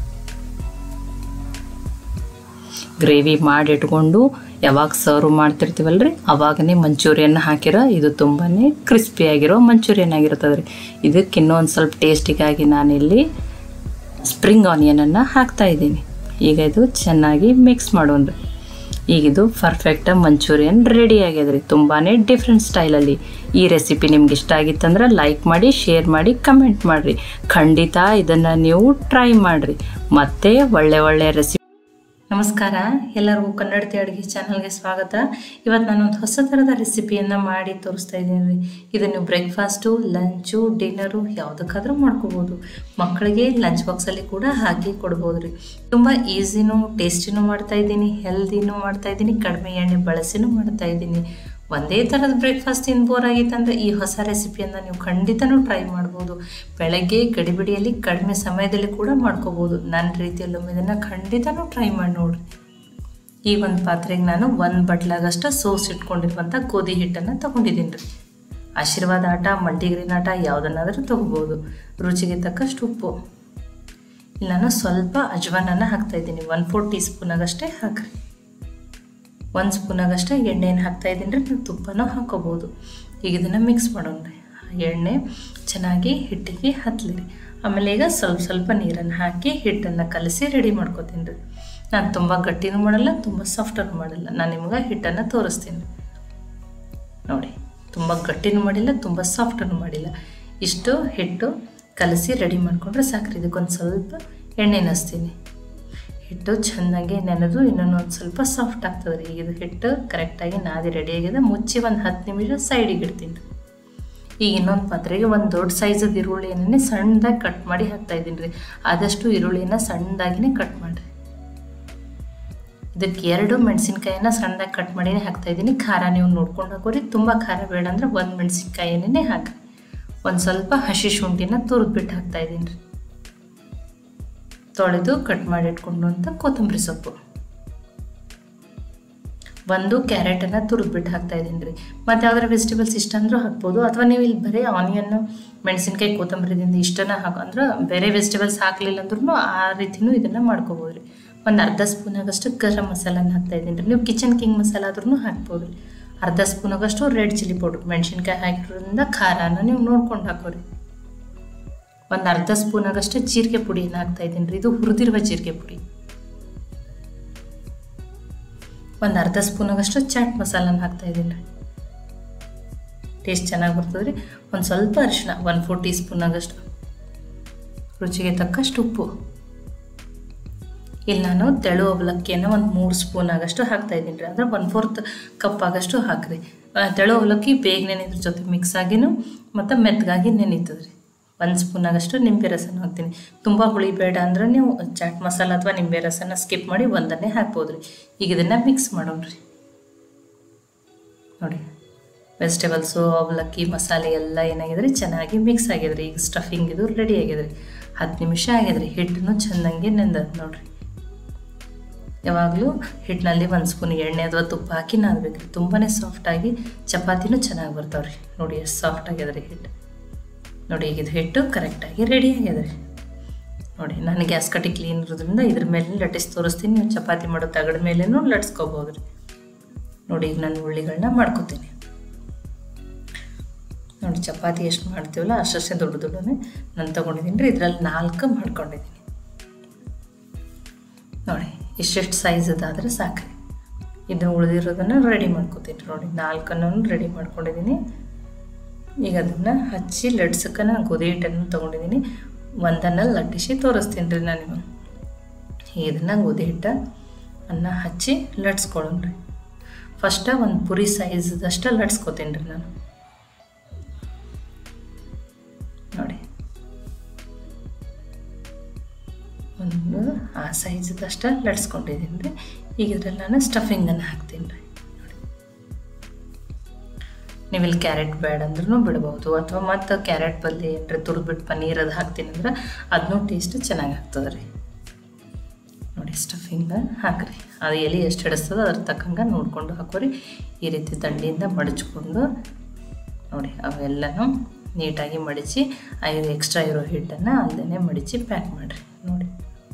ಗ್ರೇವಿ ಮಾಡಿಟ್ಕೊಂಡು ಯಾವಾಗ ಸರ್ವ್ ಮಾಡ್ತಿರ್ತೀವಲ್ರಿ ಅವಾಗನೇ ಮಂಚೂರಿಯನ್ ಹಾಕಿರೋ ಇದು ತುಂಬಾ ಕ್ರಿಸ್ಪಿಯಾಗಿರೋ ಮಂಚೂರಿಯನ್ ಆಗಿರ್ತದೆ ರೀ ಇದಕ್ಕೆ ಇನ್ನೊಂದು ಸ್ವಲ್ಪ ಟೇಸ್ಟಿಗಾಗಿ ನಾನಿಲ್ಲಿ ಸ್ಪ್ರಿಂಗ್ ಆನಿಯನನ್ನು ಹಾಕ್ತಾ ಇದ್ದೀನಿ ಈಗ ಇದು ಚೆನ್ನಾಗಿ ಮಿಕ್ಸ್ ಮಾಡೋಣ್ರಿ ಈಗ ಇದು ಪರ್ಫೆಕ್ಟ್ ಮಂಚೂರಿಯನ್ ರೆಡಿ ಆಗ್ಯದ್ರಿ ತುಂಬಾ ಡಿಫ್ರೆಂಟ್ ಸ್ಟೈಲಲ್ಲಿ ಈ ರೆಸಿಪಿ ನಿಮ್ಗೆ ಇಷ್ಟ ಆಗಿತ್ತಂದ್ರೆ ಲೈಕ್ ಮಾಡಿ ಶೇರ್ ಮಾಡಿ ಕಮೆಂಟ್ ಮಾಡಿರಿ ಖಂಡಿತ ಇದನ್ನು ನೀವು ಟ್ರೈ ಮಾಡಿರಿ ಮತ್ತೆ ಒಳ್ಳೆ ಒಳ್ಳೆ ರೆಸಿಪಿ ನಮಸ್ಕಾರ ಎಲ್ಲರಿಗೂ ಕನ್ನಡತಿ ಅಡುಗೆ ಚಾನಲ್ಗೆ ಸ್ವಾಗತ ಇವತ್ತು ನಾನೊಂದು ಹೊಸ ಥರದ ರೆಸಿಪಿಯನ್ನು ಮಾಡಿ ತೋರಿಸ್ತಾ ಇದ್ದೀನಿ ರೀ ಇದು ನೀವು ಬ್ರೇಕ್ಫಾಸ್ಟು ಲಂಚು ಡಿನ್ನರು ಯಾವುದಕ್ಕಾದ್ರೂ ಮಾಡ್ಕೋಬೋದು ಮಕ್ಕಳಿಗೆ ಲಂಚ್ ಬಾಕ್ಸಲ್ಲಿ ಕೂಡ ಹಾಕಿ ಕೊಡ್ಬೋದು ರೀ ತುಂಬ ಈಸಿನೂ ಟೇಸ್ಟಿನೂ ಮಾಡ್ತಾ ಇದ್ದೀನಿ ಹೆಲ್ದಿನೂ ಮಾಡ್ತಾ ಇದ್ದೀನಿ ಕಡಿಮೆ ಎಣ್ಣೆ ಬಳಸಿನೂ ಮಾಡ್ತಾ ಇದ್ದೀನಿ ಒಂದೇ ಥರದ ಬ್ರೇಕ್ಫಾಸ್ಟ್ ತಿಂದು ಬೋರ್ ಆಗಿತ್ತಂದರೆ ಈ ಹೊಸ ರೆಸಿಪಿಯನ್ನು ನೀವು ಖಂಡಿತನೂ ಟ್ರೈ ಮಾಡ್ಬೋದು ಬೆಳಗ್ಗೆ ಗಡಿಬಿಡಿಯಲ್ಲಿ ಕಡಿಮೆ ಸಮಯದಲ್ಲಿ ಕೂಡ ಮಾಡ್ಕೋಬೋದು ನನ್ನ ರೀತಿಯಲ್ಲಿ ಒಮ್ಮೆ ಇದನ್ನು ಖಂಡಿತನೂ ಟ್ರೈ ಮಾಡಿ ನೋಡ್ರಿ ಈ ಒಂದು ಪಾತ್ರೆಗೆ ನಾನು ಒಂದು ಬಟ್ಲಾಗಷ್ಟು ಸೋಸ್ ಇಟ್ಕೊಂಡಿರುವಂಥ ಗೋಧಿ ಹಿಟ್ಟನ್ನು ತೊಗೊಂಡಿದ್ದೀನಿ ರೀ ಆಶೀರ್ವಾದ ಆಟ ಮಲ್ಟಿಗ್ರೀನ್ ಆಟ ಯಾವುದನ್ನಾದರೂ ತೊಗೋಬೋದು ರುಚಿಗೆ ತಕ್ಕಷ್ಟು ಉಪ್ಪು ಇಲ್ಲಿ ನಾನು ಸ್ವಲ್ಪ ಅಜ್ವಾನನ್ನು ಹಾಕ್ತಾಯಿದ್ದೀನಿ ಒನ್ ಫೋರ್ ಟೀ ಸ್ಪೂನಾಗಷ್ಟೇ ಹಾಕ್ರಿ ಒಂದು ಸ್ಪೂನಾಗಷ್ಟೇ ಎಣ್ಣೆಯನ್ನು ಹಾಕ್ತಾ ಇದ್ದೀನಿ ರೀ ನೀವು ತುಪ್ಪನೂ ಹಾಕೋಬೋದು ಈಗ ಇದನ್ನು ಮಿಕ್ಸ್ ಮಾಡೋಣ್ರಿ ಎಣ್ಣೆ ಚೆನ್ನಾಗಿ ಹಿಟ್ಟಿಗೆ ಹತ್ತಲಿ ಆಮೇಲೆ ಈಗ ಸ್ವಲ್ಪ ಸ್ವಲ್ಪ ನೀರನ್ನು ಹಾಕಿ ಹಿಟ್ಟನ್ನು ಕಲಸಿ ರೆಡಿ ಮಾಡ್ಕೋತೀನಿ ರೀ ನಾನು ತುಂಬ ಗಟ್ಟಿನೂ ಮಾಡಲ್ಲ ತುಂಬ ಸಾಫ್ಟನ್ನು ಮಾಡಲ್ಲ ನಾನು ನಿಮ್ಗೆ ಹಿಟ್ಟನ್ನು ತೋರಿಸ್ತೀನಿ ನೋಡಿ ತುಂಬ ಗಟ್ಟಿನೂ ಮಾಡಿಲ್ಲ ತುಂಬ ಸಾಫ್ಟನ್ನು ಮಾಡಿಲ್ಲ ಇಷ್ಟು ಹಿಟ್ಟು ಕಲಸಿ ರೆಡಿ ಮಾಡಿಕೊಂಡ್ರೆ ಸಾಕ್ರಿ ಇದಕ್ಕೊಂದು ಸ್ವಲ್ಪ ಎಣ್ಣೆ ಹಚ್ತೀನಿ ಹಿಟ್ಟು ಚೆನ್ನಾಗಿ ನೆನೆದು ಇನ್ನೊಂದು ಒಂದು ಸ್ವಲ್ಪ ಸಾಫ್ಟ್ ಆಗ್ತದೆ ರೀ ಈಗ ಇದು ಹಿಟ್ಟು ಕರೆಕ್ಟಾಗಿ ನಾದಿ ರೆಡಿ ಆಗಿದೆ ಮುಚ್ಚಿ ಒಂದು ಹತ್ತು ನಿಮಿಷ ಸೈಡಿಗೆ ಇಡ್ತೀನಿ ರೀ ಈಗ ಇನ್ನೊಂದು ಪಾತ್ರೆಗೆ ಒಂದು ದೊಡ್ಡ ಸೈಜದ ಈರುಳ್ಳಿಯನ್ನೇ ಸಣ್ಣದಾಗಿ ಕಟ್ ಮಾಡಿ ಹಾಕ್ತಾ ಇದ್ದೀನಿ ರೀ ಆದಷ್ಟು ಈರುಳ್ಳಿನ ಸಣ್ಣದಾಗಿನೇ ಕಟ್ ಮಾಡಿರಿ ಇದಕ್ಕೆ ಎರಡು ಮೆಣಸಿನ್ಕಾಯಿನ ಸಣ್ಣದಾಗಿ ಕಟ್ ಮಾಡಿನೇ ಹಾಕ್ತಾ ಇದ್ದೀನಿ ಖಾರ ನೀವು ನೋಡ್ಕೊಂಡು ಹಾಕೋರಿ ತುಂಬ ಖಾರ ಬೇಡ ಅಂದರೆ ಒಂದು ಮೆಣಸಿನ್ಕಾಯಿನೇ ಹಾಕಿ ಒಂದು ಸ್ವಲ್ಪ ಹಸಿ ಶುಂಠಿನ ತುರಿದ್ಬಿಟ್ಟು ಹಾಕ್ತಾ ಇದ್ದೀನಿ ರೀ ತೊಳೆದು ಕಟ್ ಮಾಡಿ ಇಟ್ಕೊಂಡು ಅಂತ ಕೊತ್ತಂಬರಿ ಸೊಪ್ಪು ಒಂದು ಕ್ಯಾರೆಟನ್ನು ತುರಿದ್ಬಿಟ್ಟು ಹಾಕ್ತಾ ಇದ್ದೀನಿ ರೀ ಮತ್ತು ಯಾವ್ದಾರ ವೆಜಿಟೇಬಲ್ಸ್ ಇಷ್ಟ ಅಂದರೂ ಹಾಕ್ಬೋದು ಅಥವಾ ನೀವು ಇಲ್ಲಿ ಬರೀ ಆನಿಯನ್ನು ಮೆಣಸಿನ್ಕಾಯಿ ಕೊತ್ತಂಬರಿದಿಂದ ಇಷ್ಟನ ಹಾಕೋ ಅಂದ್ರೆ ಬೇರೆ ವೆಜಿಟೇಬಲ್ಸ್ ಹಾಕಲಿಲ್ಲ ಅಂದ್ರೂ ಆ ರೀತಿನೂ ಇದನ್ನು ಮಾಡ್ಕೋಬೋದು ರೀ ಒಂದು ಅರ್ಧ ಸ್ಪೂನಾಗಷ್ಟು ಗರಂ ಮಸಾಲನ ಹಾಕ್ತಾ ಇದ್ದೀನಿ ರೀ ನೀವು ಕಿಚನ್ ಕಿಂಗ್ ಮಸಾಲ ಆದ್ರೂ ಹಾಕ್ಬೋದು ರೀ ಅರ್ಧ ಸ್ಪೂನಾಗಷ್ಟು ರೆಡ್ ಚಿಲ್ಲಿ ಪೌಡ್ರ್ ಮೆಣಸಿನ್ಕಾಯಿ ಹಾಕಿರೋದ್ರಿಂದ ಖಾರನ ನೀವು ನೋಡ್ಕೊಂಡು ಹಾಕೋರಿ ಒಂದು ಅರ್ಧ ಸ್ಪೂನಾಗಷ್ಟು ಜೀರಿಗೆ ಪುಡಿಯನ್ನು ಹಾಕ್ತಾ ಇದ್ದೀನಿ ರೀ ಇದು ಹುರಿದಿರುವ ಜೀರಿಗೆ ಪುಡಿ ಒಂದು ಅರ್ಧ ಸ್ಪೂನಾಗಷ್ಟು ಚಾಟ್ ಮಸಾಲನ ಹಾಕ್ತಾ ಇದ್ದೀನಿ ರೀ ಟೇಸ್ಟ್ ಚೆನ್ನಾಗಿ ಬರ್ತದೆ ರೀ ಒಂದು ಸ್ವಲ್ಪ ಅರಿಶಿನ ಒನ್ ಫೋರ್ ಟೀ ಸ್ಪೂನಾಗಷ್ಟು ರುಚಿಗೆ ತಕ್ಕಷ್ಟು ಉಪ್ಪು ಇಲ್ಲಿ ನಾನು ತೆಳು ಅವಲಕ್ಕಿಯನ್ನು ಒಂದು ಮೂರು ಸ್ಪೂನ್ ಆಗಷ್ಟು ಹಾಕ್ತಾ ಇದ್ದೀನಿ ರೀ ಅಂದರೆ ಒನ್ ಫೋರ್ತ್ ಕಪ್ ಆಗಷ್ಟು ಹಾಕ್ರಿ ತೆಳು ಅವಲಕ್ಕಿ ಬೇಗ ನೆನೆದ್ರ ಜೊತೆ ಮಿಕ್ಸ್ ಆಗಿನೂ ಮತ್ತು ಮೆತ್ತಗಾಗಿ ನೆನೀತದೆ ರೀ ಒಂದು ಸ್ಪೂನ್ ಆಗಷ್ಟು ನಿಂಬೆ ರಸನ ಹಾಕ್ತೀನಿ ತುಂಬ ಹುಳಿ ಬೇಡ ಅಂದ್ರೆ ನೀವು ಚಾಟ್ ಮಸಾಲ ಅಥವಾ ನಿಂಬೆ ರಸನ ಸ್ಕಿಪ್ ಮಾಡಿ ಒಂದನ್ನೇ ಹಾಕ್ಬೋದು ರೀ ಈಗ ಇದನ್ನು ಮಿಕ್ಸ್ ಮಾಡೋಣ್ರಿ ನೋಡಿ ವೆಜಿಟೇಬಲ್ಸು ಅವಲಕ್ಕಿ ಮಸಾಲೆ ಎಲ್ಲ ಏನಾಗಿದೆ ಚೆನ್ನಾಗಿ ಮಿಕ್ಸ್ ಆಗ್ಯದ ರೀ ಈಗ ಸ್ಟಫಿಂಗ್ ಇದು ರೆಡಿ ಆಗ್ಯದ ರೀ ಹತ್ತು ನಿಮಿಷ ಆಗ್ಯದ ರೀ ಹಿಟ್ಟನ್ನು ಚೆಂದಂಗೆ ನೆಂದದ ನೋಡಿರಿ ಯಾವಾಗಲೂ ಹಿಟ್ಟಿನಲ್ಲಿ ಒಂದು ಸ್ಪೂನ್ ಎಣ್ಣೆ ಅಥವಾ ತುಪ್ಪ ಹಾಕಿ ನಾದಬೇಕು ರೀ ತುಂಬಾ ಸಾಫ್ಟಾಗಿ ಚಪಾತಿನೂ ಚೆನ್ನಾಗಿ ಬರ್ತಾವೆ ರೀ ನೋಡಿ ಎಷ್ಟು ಸಾಫ್ಟ್ ಆಗ್ಯದ ರೀ ಹಿಟ್ಟು ನೋಡಿ ಈಗ ಇದು ಹಿಟ್ಟು ಕರೆಕ್ಟಾಗಿ ರೆಡಿ ಆಗ್ಯದ ರೀ ನೋಡಿ ನಾನು ಗ್ಯಾಸ್ ಕಟ್ಟಿ ಕ್ಲೀನ್ ಇರೋದ್ರಿಂದ ಇದ್ರ ಮೇಲೆ ಲಟ್ಟಿಸಿ ತೋರಿಸ್ತೀನಿ ನೀವು ಚಪಾತಿ ಮಾಡೋ ತಗಡ ಮೇಲೇನೂ ಲಟ್ಸ್ಕೊಬೋದು ರೀ ನೋಡಿ ಈಗ ನಾನು ಉಳ್ಳಿಗಳನ್ನ ಮಾಡ್ಕೋತೀನಿ ನೋಡಿ ಚಪಾತಿ ಎಷ್ಟು ಮಾಡ್ತೀವಲ್ಲ ಅಷ್ಟಷ್ಟೇ ದೊಡ್ಡ ದೊಡ್ಡನೇ ನಾನು ತೊಗೊಂಡಿದ್ದೀನಿ ರೀ ಇದರಲ್ಲಿ ನಾಲ್ಕು ಮಾಡ್ಕೊಂಡಿದ್ದೀನಿ ನೋಡಿ ಇಷ್ಟೆಷ್ಟು ಸೈಜದಾದರೆ ಸಾಕ್ರಿ ಇದನ್ನು ಉಳಿದಿರೋದನ್ನು ರೆಡಿ ಮಾಡ್ಕೋತೀನಿ ನೋಡಿ ನಾಲ್ಕನ್ನು ರೆಡಿ ಮಾಡ್ಕೊಂಡಿದ್ದೀನಿ ಈಗ ಅದನ್ನು ಹಚ್ಚಿ ಲಡ್ಸಕ್ಕೆ ನಾನು ಗೋಧಿ ಹಿಟ್ಟನ್ನು ತೊಗೊಂಡಿದ್ದೀನಿ ಒಂದನ್ನು ಲಟ್ಟಿಸಿ ತೋರಿಸ್ತೀನಿ ರೀ ನಾನು ನಿಮಗೆ ಇದನ್ನು ಗೋಧಿ ಹಿಟ್ಟ ಅನ್ನ ಹಚ್ಚಿ ಲಟ್ಸ್ಕೊಳ್ಳೋಣ್ರಿ ಫಸ್ಟ ಒಂದು ಪುರಿ ಸೈಜ್ದಷ್ಟು ಲಟ್ಸ್ಕೊತೀನಿ ರೀ ನಾನು ಒಂದು ಆ ಸೈಜ್ದಷ್ಟು ಲಟ್ಸ್ಕೊಂಡಿದ್ದೀನಿ ರೀ ಈಗ ಇದ್ರಲ್ಲಿ ನಾನು ಸ್ಟಫಿಂಗನ್ನು ಹಾಕ್ತೀನಿ ರೀ ನೀವು ಇಲ್ಲಿ ಕ್ಯಾರೆಟ್ ಬೇಡ ಅಂದ್ರೂ ಬಿಡ್ಬೋದು ಅಥವಾ ಮತ್ತು ಕ್ಯಾರೆಟ್ ಬದಲಿ ಏನರ ತುರಿದ್ಬಿಟ್ಟು ಪನ್ನೀರ್ ಅದು ಹಾಕ್ತೀನಿ ಅಂದ್ರೆ ಅದನ್ನೂ ಟೇಸ್ಟ್ ಚೆನ್ನಾಗಿ ಆಗ್ತದೆ ರೀ ನೋಡಿ ಸ್ಟಫಿಂಗ ಹಾಕ್ರಿ ಅದು ಎಲೆ ಎಷ್ಟು ಹಿಡಿಸ್ತದೋ ಅದ್ರ ತಕ್ಕಂಗೆ ನೋಡ್ಕೊಂಡು ಹಾಕೋರಿ ಈ ರೀತಿ ದಂಡಿಯಿಂದ ಮಡಚ್ಕೊಂಡು ನೋಡಿ ಅವೆಲ್ಲನೂ ನೀಟಾಗಿ ಮಡಿಚಿ ಐದು ಎಕ್ಸ್ಟ್ರಾ ಇರೋ ಹಿಟ್ಟನ್ನು ಅಲ್ಲದೇ ಮಡಿಚಿ ಪ್ಯಾಕ್ ಮಾಡಿರಿ ನೋಡಿ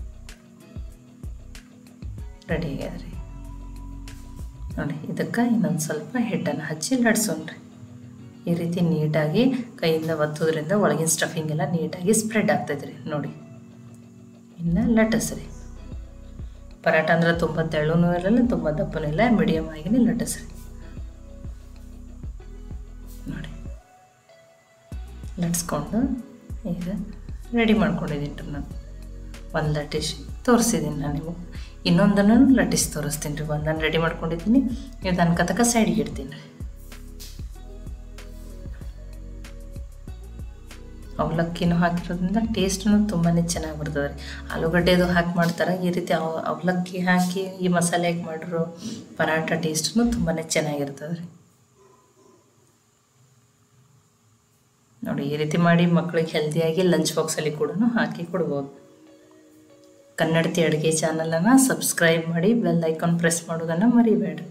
ರೆಡಿ ಆಗ್ಯದ ರೀ ನೋಡಿ ಇದಕ್ಕೆ ಇನ್ನೊಂದು ಸ್ವಲ್ಪ ಹಿಟ್ಟನ್ನು ಹಚ್ಚಿ ಲಡ್ಸೋಣ್ರಿ ಈ ರೀತಿ ನೀಟಾಗಿ ಕೈಯಿಂದ ಒತ್ತೋದ್ರಿಂದ ಒಳಗಿನ ಸ್ಟಫಿಂಗ್ ಎಲ್ಲ ನೀಟಾಗಿ ಸ್ಪ್ರೆಡ್ ಆಗ್ತೈತೆ ರೀ ನೋಡಿ ಇನ್ನು ಲಟ್ಟಿಸ್ರಿ ಪರಾಟ ಅಂದ್ರೆ ತುಂಬ ತೆಳ್ಳನೂ ಇರಲ್ಲ ತುಂಬ ದಪ್ಪನೂ ಇಲ್ಲ ಮೀಡಿಯಮ್ ಆಗಿನೇ ಲಟ್ಟಿಸ್ರಿ ನೋಡಿ ಲಟ್ಸ್ಕೊಂಡು ಈಗ ರೆಡಿ ಮಾಡ್ಕೊಂಡಿದ್ದೀನಿ ರೀ ನಾನು ಒಂದು ಲಟ್ಟಿಸಿ ತೋರಿಸಿದ್ದೀನಿ ನಾನು ನಿಮಗೆ ಇನ್ನೊಂದನ್ನು ಲಟ್ಟಿಸಿ ತೋರಿಸ್ತೀನಿ ರೀ ಒಂದನ್ನು ರೆಡಿ ಮಾಡ್ಕೊಂಡಿದ್ದೀನಿ ಇದು ಅನ್ಕತಕ್ಕ ಸೈಡಿಗೆ ಇಡ್ತೀನಿ ರೀ ಅವಲಕ್ಕಿನೂ ಹಾಕಿರೋದ್ರಿಂದ ಟೇಸ್ಟೂ ತುಂಬಾ ಚೆನ್ನಾಗಿ ಬರ್ತದೆ ರೀ ಆಲೂಗಡ್ಡೆದು ಹಾಕಿ ಮಾಡ್ತಾರೆ ಈ ರೀತಿ ಅವ ಅವಲಕ್ಕಿ ಹಾಕಿ ಈ ಮಸಾಲೆ ಹಾಕಿ ಮಾಡಿರೋ ಪರಾಟ ಟೇಸ್ಟೂ ತುಂಬಾ ಚೆನ್ನಾಗಿರ್ತದೆ ರೀ ನೋಡಿ ಈ ರೀತಿ ಮಾಡಿ ಮಕ್ಕಳಿಗೆ ಹೆಲ್ದಿಯಾಗಿ ಲಂಚ್ ಬಾಕ್ಸಲ್ಲಿ ಕೂಡ ಹಾಕಿ ಕೊಡ್ಬೋದು ಕನ್ನಡತಿ ಅಡುಗೆ ಚಾನಲನ್ನು ಸಬ್ಸ್ಕ್ರೈಬ್ ಮಾಡಿ ಬೆಲ್ ಐಕಾನ್ ಪ್ರೆಸ್ ಮಾಡೋದನ್ನು ಮರಿಬೇಡ್ರಿ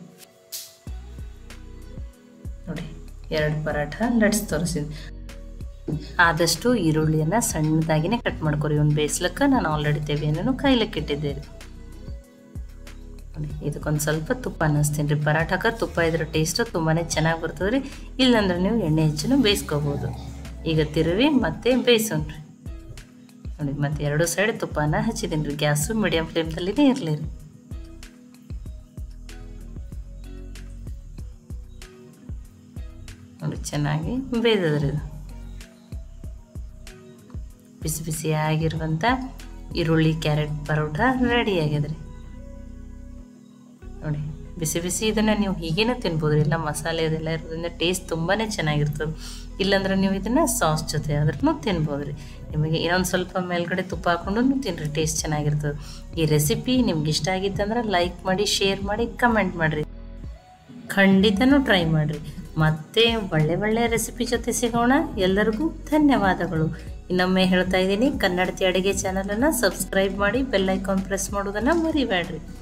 ನೋಡಿ ಎರಡು ಪರಾಠ ಲಟ್ಸ್ ತೋರಿಸಿದ್ವಿ ಆದಷ್ಟು ಈರುಳ್ಳಿಯನ್ನು ಸಣ್ಣದಾಗಿನೇ ಕಟ್ ಮಾಡ್ಕೊರಿ ಒಂದು ಬೇಯಿಸ್ಲಿಕ್ಕೆ ನಾನು ಆಲ್ರೆಡಿ ತೆವಿಯನ್ನು ಕಾಯ್ಲಿಕ್ಕೆ ಇಟ್ಟಿದ್ದೆ ರೀ ನೋಡಿ ಇದಕ್ಕೊಂದು ಸ್ವಲ್ಪ ತುಪ್ಪ ಅನ್ನಿಸ್ತೀನಿ ರೀ ಪರಾಟಕ್ಕೆ ತುಪ್ಪ ಇದ್ರ ಟೇಸ್ಟು ತುಂಬಾ ಚೆನ್ನಾಗಿ ಬರ್ತದೆ ರೀ ಇಲ್ಲಾಂದ್ರೆ ನೀವು ಎಣ್ಣೆ ಹೆಚ್ಚು ಬೇಯಿಸ್ಕೋಬೋದು ಈಗ ತಿರುವಿ ಮತ್ತೆ ಬೇಯಿಸೋಣ್ರಿ ನೋಡಿ ಮತ್ತೆ ಎರಡು ಸೈಡ್ ತುಪ್ಪನ ಹಚ್ಚಿದ್ದೀನಿ ರೀ ಗ್ಯಾಸು ಮೀಡಿಯಮ್ ಫ್ಲೇಮ್ದಲ್ಲಿನೇ ಇರಲಿ ರೀ ನೋಡಿ ಚೆನ್ನಾಗಿ ಬೇಯ್ದದ್ರಿ ಇದು ಬಿಸಿ ಬಿಸಿ ಆಗಿರುವಂಥ ಈರುಳ್ಳಿ ಕ್ಯಾರೆಟ್ ಪರೋಟ ರೆಡಿ ಆಗ್ಯದ್ರಿ ನೋಡಿ ಬಿಸಿ ಬಿಸಿ ಇದನ್ನು ನೀವು ಹೀಗೇನೆ ತಿನ್ಬೋದು ಎಲ್ಲ ಮಸಾಲೆ ಅದೆಲ್ಲ ಇರೋದ್ರಿಂದ ಟೇಸ್ಟ್ ತುಂಬಾ ಚೆನ್ನಾಗಿರ್ತದೆ ಇಲ್ಲಾಂದ್ರೆ ನೀವು ಇದನ್ನು ಸಾಸ್ ಜೊತೆ ಆದ್ರೂ ತಿನ್ಬೋದು ರೀ ನಿಮಗೆ ಇನ್ನೊಂದು ಸ್ವಲ್ಪ ಮೇಲ್ಗಡೆ ತುಪ್ಪ ಹಾಕೊಂಡು ತಿನ್ನಿರಿ ಟೇಸ್ಟ್ ಚೆನ್ನಾಗಿರ್ತದೆ ಈ ರೆಸಿಪಿ ನಿಮ್ಗೆ ಇಷ್ಟ ಆಗಿತ್ತಂದ್ರೆ ಲೈಕ್ ಮಾಡಿ ಶೇರ್ ಮಾಡಿ ಕಮೆಂಟ್ ಮಾಡಿರಿ ಖಂಡಿತನೂ ಟ್ರೈ ಮಾಡಿರಿ ಮತ್ತೆ ಒಳ್ಳೆ ಒಳ್ಳೆ ರೆಸಿಪಿ ಜೊತೆ ಸಿಗೋಣ ಎಲ್ಲರಿಗೂ ಧನ್ಯವಾದಗಳು ಇನ್ನೊಮ್ಮೆ ಹೇಳ್ತಾ ಇದ್ದೀನಿ ಕನ್ನಡತಿ ಅಡುಗೆ ಚಾನಲನ್ನು ಸಬ್ಸ್ಕ್ರೈಬ್ ಮಾಡಿ ಬೆಲ್ ಐಕಾನ್ ಪ್ರೆಸ್ ಮಾಡೋದನ್ನು ಮರಿಬೇಡ್ರಿ